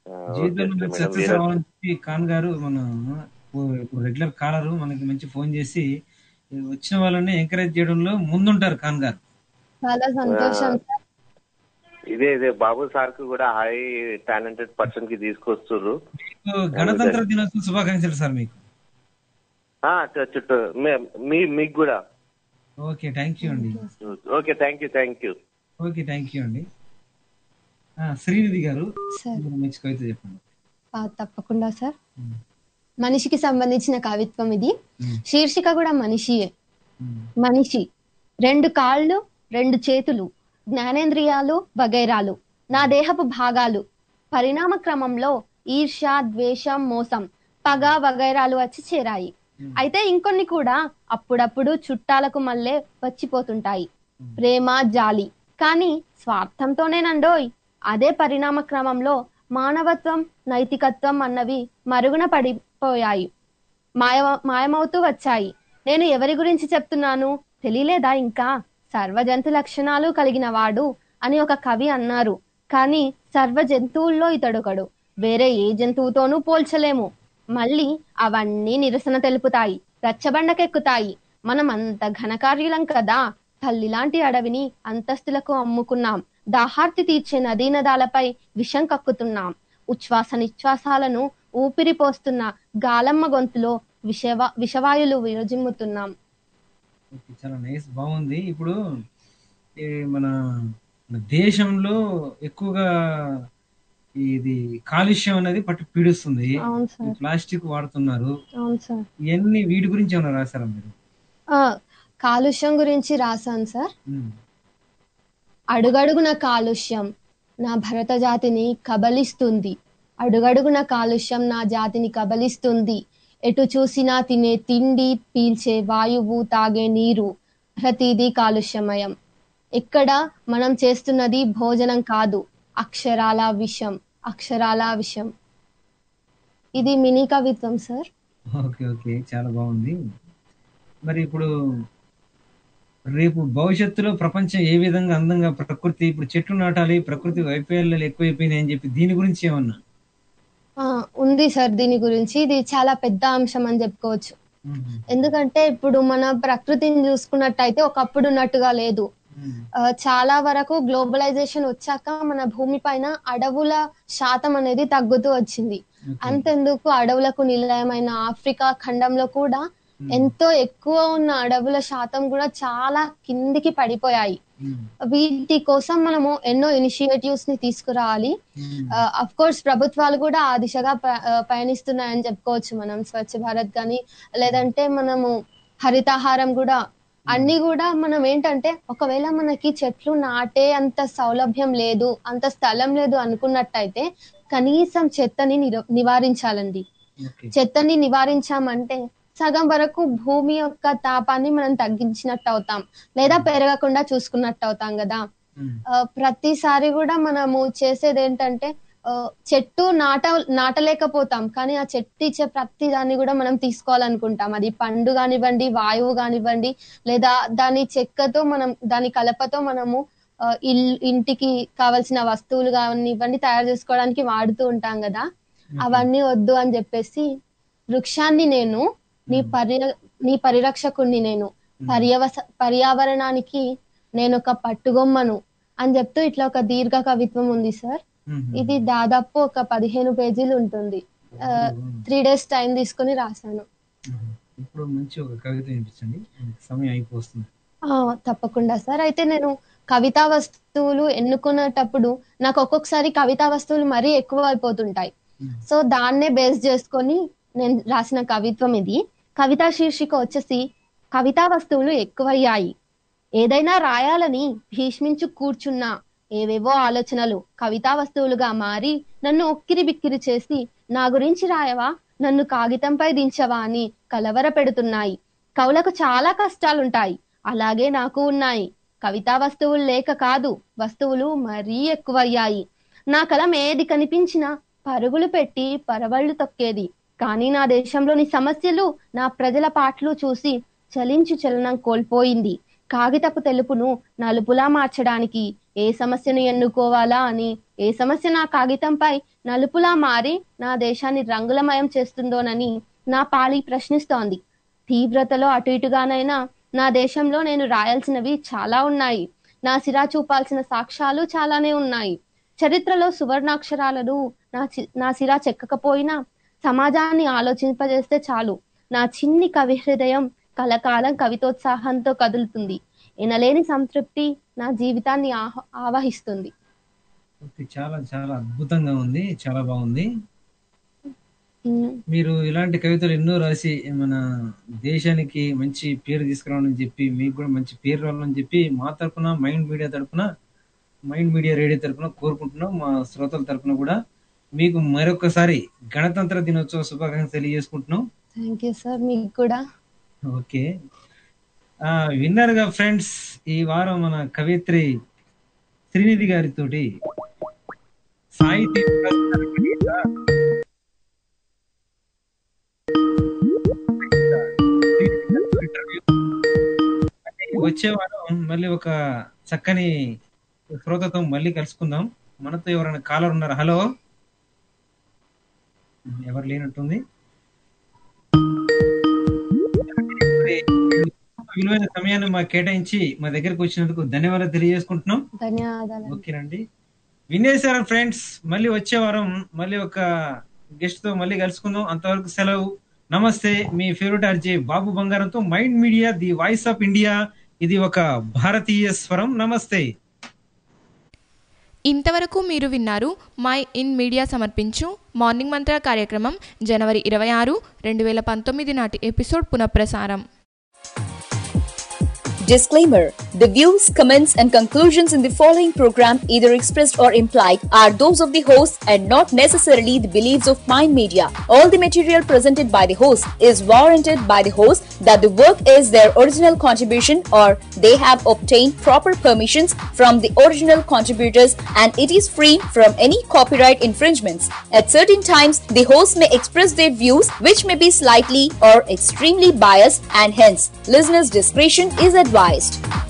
ఆ, జీవితంలో ఓకే మంచి మేడం సక్సెస్ మీరు అవ్వాలని చెప్పి ఖాన్ గారు మన ఇప్పుడు రెగ్యులర్ కాలరు మనకి మంచి ఫోన్ చేసి వచ్చిన వాళ్ళని ఎంకరేజ్ చేయడంలో ముందుంటారు ఖాన్ గారు చాలా సంతోషం సార్ ఇదే ఇదే బాబు సార్ కు కూడా హై టాలెంటెడ్ పర్సన్ కి తీసుకొస్తుర్రు మీకు గణతంత్ర దినోత్సవ శుభాకాంక్షలు సార్ మీకు ఆ, చు- చుట్టూ మే- మీ మీకు కూడా ఓకే థ్యాంక్ యూ అండి okay thank you thank you okay thank you అండి ఆ, శ్రీనిధి గారు సార్ మీరు మంచి కవిత చెప్పండి ఆ, తప్పకుండా సార్ మనిషికి సంబంధించిన కవిత్వం ఇది మ్మ్. శీర్షిక కూడా మనిషియే మ్మ్. మనిషి రెండు కాళ్ళు రెండు చేతులు జ్ఞానేంద్రియాలు వగైరాలు నా దేహపు భాగాలు పరిణామ క్రమంలో ఈర్ష్య ద్వేషం మోసం పగ వగైరాలు వచ్చి చేరాయి అయితే ఇంకొన్ని కూడా అప్పుడప్పుడు చుట్టాలకు మళ్ళీ వచ్చిపోతుంటాయి ప్రేమ జాలి కానీ స్వార్థంతోనేనండోయ్ అదే పరిణామ క్రమంలో మానవత్వం నైతికత్వం అన్నవి మరుగున పడిపోయాయి మాయ మాయమవుతూ వచ్చాయి నేను ఎవరి గురించి చెప్తున్నాను తెలియలేదా ఇంకా సర్వజంతు లక్షణాలు కలిగిన వాడు అని ఒక కవి అన్నారు కానీ సర్వ జంతువుల్లో ఇతడొకడు వేరే ఏ జంతువుతోనూ పోల్చలేము మళ్ళీ అవన్నీ నిరసన తెలుపుతాయి రచ్చబండకెక్కుతాయి మనం అంత ఘనకార్యులం కదా తల్లి లాంటి అడవిని అంతస్తులకు అమ్ముకున్నాం దాహార్తి తీర్చే నదీ నదాలపై విషం కక్కుతున్నాం ఉచ్ఛ్వాస నిశ్వాసాలను ఊపిరి పోస్తున్న గాలమ్మ గొంతులో విషవా విషవాయులు విరజిమ్ముతున్నాం ఓకే, చాలా నైస్ బాగుంది ఇప్పుడు ఈ మన మన దేశంలో ఎక్కువగా ఇది కాలుష్యం అనేది పట్టు పీడిస్తుంది అవును సార్ ఈ ప్లాస్టిక్ వాడుతున్నారు అవును సార్ ఇవన్నీ వీటి గురించి ఏమైనా రాశారా మీరు ఆ, కాలుష్యం గురించి రాశాను సార్ ఉమ్, అడుగడుగున కాలుష్యం నా భరత జాతిని కబలిస్తుంది అడుగడుగున కాలుష్యం నా జాతిని కబలిస్తుంది ఎటు చూసినా తినే తిండి పీల్చే వాయువు తాగే నీరు ప్రతిదీ కాలుష్యమయం ఇక్కడ మనం చేస్తున్నది భోజనం కాదు అక్షరాల విషం అక్షరాల విషం ఇది మినీ కవిత్వం సార్ ఓకే ఓకే చాలా బాగుంది మరి ఇప్పుడు రేపు భవిష్యత్తులో ప్రపంచం ఏ విధంగా అందంగా ప్రకృతి ఇప్పుడు చెట్లు నాటాలి ప్రకృతి వైఫల్యాలు ఎక్కువైపోయినాయి అని చెప్పి దీని గురించి ఏమన్నా ఆ, ఉంది సార్ దీని గురించి ఇది చాలా పెద్ద అంశం అని చెప్పుకోవచ్చు ఎందుకంటే ఇప్పుడు మన ప్రకృతిని చూసుకున్నట్టయితే ఒకప్పుడు ఉన్నట్టుగా లేదు ఆ, చాలా వరకు గ్లోబలైజేషన్ వచ్చాక మన భూమి పైన అడవుల శాతం అనేది తగ్గుతూ వచ్చింది అంతెందుకు అడవులకు నిలయమైన ఆఫ్రికా ఖండంలో కూడా ఎంతో ఎక్కువ ఉన్న అడవుల శాతం కూడా చాలా కిందికి పడిపోయాయి వీటి కోసం మనము ఎన్నో ఇనిషియేటివ్స్ ని తీసుకురావాలి అఫ్ కోర్స్ ప్రభుత్వాలు కూడా ఆ దిశగా ప- ఆ, పయనిస్తున్నాయని చెప్పుకోవచ్చు మనం స్వచ్ఛ భారత్ కానీ లేదంటే మనము హరితాహారం కూడా అన్ని కూడా మనం ఏంటంటే ఒకవేళ మనకి చెట్లు నాటే అంత సౌలభ్యం లేదు అంత స్థలం లేదు అనుకున్నట్టయితే కనీసం చెత్తని నిర- నివారించాలండి ఓకే చెత్తని నివారించామంటే సగం వరకు భూమి యొక్క తాపాన్ని మనం తగ్గించినట్టు అవుతాం లేదా పెరగకుండా చూసుకున్నట్టు అవుతాం కదా ఆ, ప్రతిసారి కూడా మనము చేసేది ఏంటంటే ఆ, చెట్టు నాట నాటలేకపోతాం కానీ ఆ చెట్టు ఇచ్చే ప్రతి దాన్ని కూడా మనం తీసుకోవాలనుకుంటాం అది పండు కానివ్వండి వాయువు కానివ్వండి లేదా దాని చెక్కతో మనం దాని కలపతో మనము ఆ, ఇల్- ఇంటికి కావలసిన వస్తువులు కానివ్వండి తయారు చేసుకోవడానికి వాడుతూ ఉంటాం కదా అవన్నీ వద్దు అని చెప్పేసి వృక్షాన్ని నేను నీ పరి నీ పరిరక్షకుణ్ణి నేను పర్యవస పర్యావరణానికి నేను ఒక పట్టుగొమ్మను అని చెప్తూ ఇట్లా ఒక దీర్ఘ కవిత్వం ఉంది సార్ ఇది దాదాపు ఒక పదిహేను పేజీలు ఉంటుంది త్రీ డేస్ టైం తీసుకొని రాశాను ఇప్పుడు మంచి ఒక కవిత వినిపించండి సమయం అయిపోతుంది ఆ, తప్పకుండా సార్ అయితే నేను కవితా వస్తువులు ఎన్నుకునేటప్పుడు నాకు ఒక్కొక్కసారి కవితా వస్తువులు మరీ ఎక్కువ అయిపోతుంటాయి సో దాన్నే బేస్ చేసుకొని నేను రాసిన కవిత్వం ఇది కవితా శీర్షిక వచ్చేసి కవితా వస్తువులు ఎక్కువయ్యాయి ఏదైనా రాయాలని భీష్మించు కూర్చున్నా ఏవేవో ఆలోచనలు కవితా వస్తువులుగా మారి నన్ను ఉక్కిరి బిక్కిరి చేసి నా గురించి రాయవా నన్ను కాగితంపై దించవా అని కలవర పెడుతున్నాయి కవులకు చాలా కష్టాలుంటాయి అలాగే నాకు ఉన్నాయి కవితా వస్తువులు లేక కాదు వస్తువులు మరీ ఎక్కువయ్యాయి నా కలం ఏది కనిపించినా పరుగులు పెట్టి పరవళ్లు తొక్కేది కానీ నా దేశంలోని సమస్యలు నా ప్రజల పాటలు చూసి చలించు చలనం కోల్పోయింది కాగితపు తెలుపును నలుపులా మార్చడానికి ఏ సమస్యను ఎన్నుకోవాలా అని ఏ సమస్య నా కాగితంపై నలుపులా మారి నా దేశాన్ని రంగులమయం చేస్తుందోనని నా పాలి ప్రశ్నిస్తోంది తీవ్రతలో అటు ఇటుగానైనా నా దేశంలో నేను రాయాల్సినవి చాలా ఉన్నాయి నా సిరా చూపాల్సిన సాక్ష్యాలు చాలానే ఉన్నాయి చరిత్రలో సువర్ణాక్షరాలను నా చి- నా సిరా చెక్కకపోయినా సమాజాన్ని ఆలోచింపజేస్తే చాలు నా చిన్ని కవి హృదయం కలకాలం కవితోత్సాహంతో కదులుతుంది ఎనలేని సంతృప్తి నా జీవితాన్ని ఆహ- ఆవహిస్తుంది ఓకే, చాలా చాలా అద్భుతంగా ఉంది చాలా బాగుంది ఉమ్, మీరు ఇలాంటి కవితలు ఎన్నో రాసి మన దేశానికి మంచి పేరు తీసుకురావాలని చెప్పి మీకు కూడా మంచి పేరు రావాలని చెప్పి మా తరపున మైండ్ మీడియా తరపున మైండ్ మీడియా రేడియో తరపున కోరుకుంటున్నాం మా శ్రోతల తరపున కూడా మీకు మరొకసారి గణతంత్ర దినోత్సవ శుభాకాంక్షలు తెలియజేసుకుంటున్నాం థ్యాంక్ యూ సార్ మీకు కూడా ఓకే ఆ విన్నర్ గా ఫ్రెండ్స్ ఈ వారం మన కవిత్రి శ్రీనిధి గారితోటి సాహితీ పురస్కార గ్రహీత ఇంటర్వ్యూ వచ్చే వారం మళ్ళీ ఒక చక్కని శ్రోతతో మళ్ళీ కలుసుకుందాం మనతో ఎవరైనా కాలర్ ఉన్నారు హలో ఎవరు లేనట్టుంది విలువైన సమయాన్ని మాకు కేటాయించి మా దగ్గరకు వచ్చినందుకు ధన్యవాదాలు తెలియజేసుకుంటున్నాం ధన్యవాదాలు ఓకేనండి వినేశారు ఫ్రెండ్స్ మళ్ళీ వచ్చే వారం మళ్ళీ ఒక గెస్ట్ తో మళ్ళీ కలుసుకుందాం అంతవరకు సెలవు నమస్తే మీ ఫేవరెట్ ఆర్జే బాబు బంగారంతో mind media the voice of India ఇది ఒక భారతీయ స్వరం నమస్తే ఇంతవరకు మీరు విన్నారు మై ఇన్ మీడియా సమర్పించు మార్నింగ్ మంత్ర కార్యక్రమం జనవరి ఇరవై ఆరు రెండు వేల పంతొమ్మిది నాటి ఎపిసోడ్ పునఃప్రసారం Disclaimer The views, comments, and conclusions in the following program, either expressed or implied, are those of the host and not necessarily the beliefs of Mind Media. All the material presented by the host is warranted by the host that the work is their original contribution or they have obtained proper permissions from the original contributors and it is free from any copyright infringements. At certain times, the host may express their views which may be slightly or extremely biased and hence listeners' discretion is advised.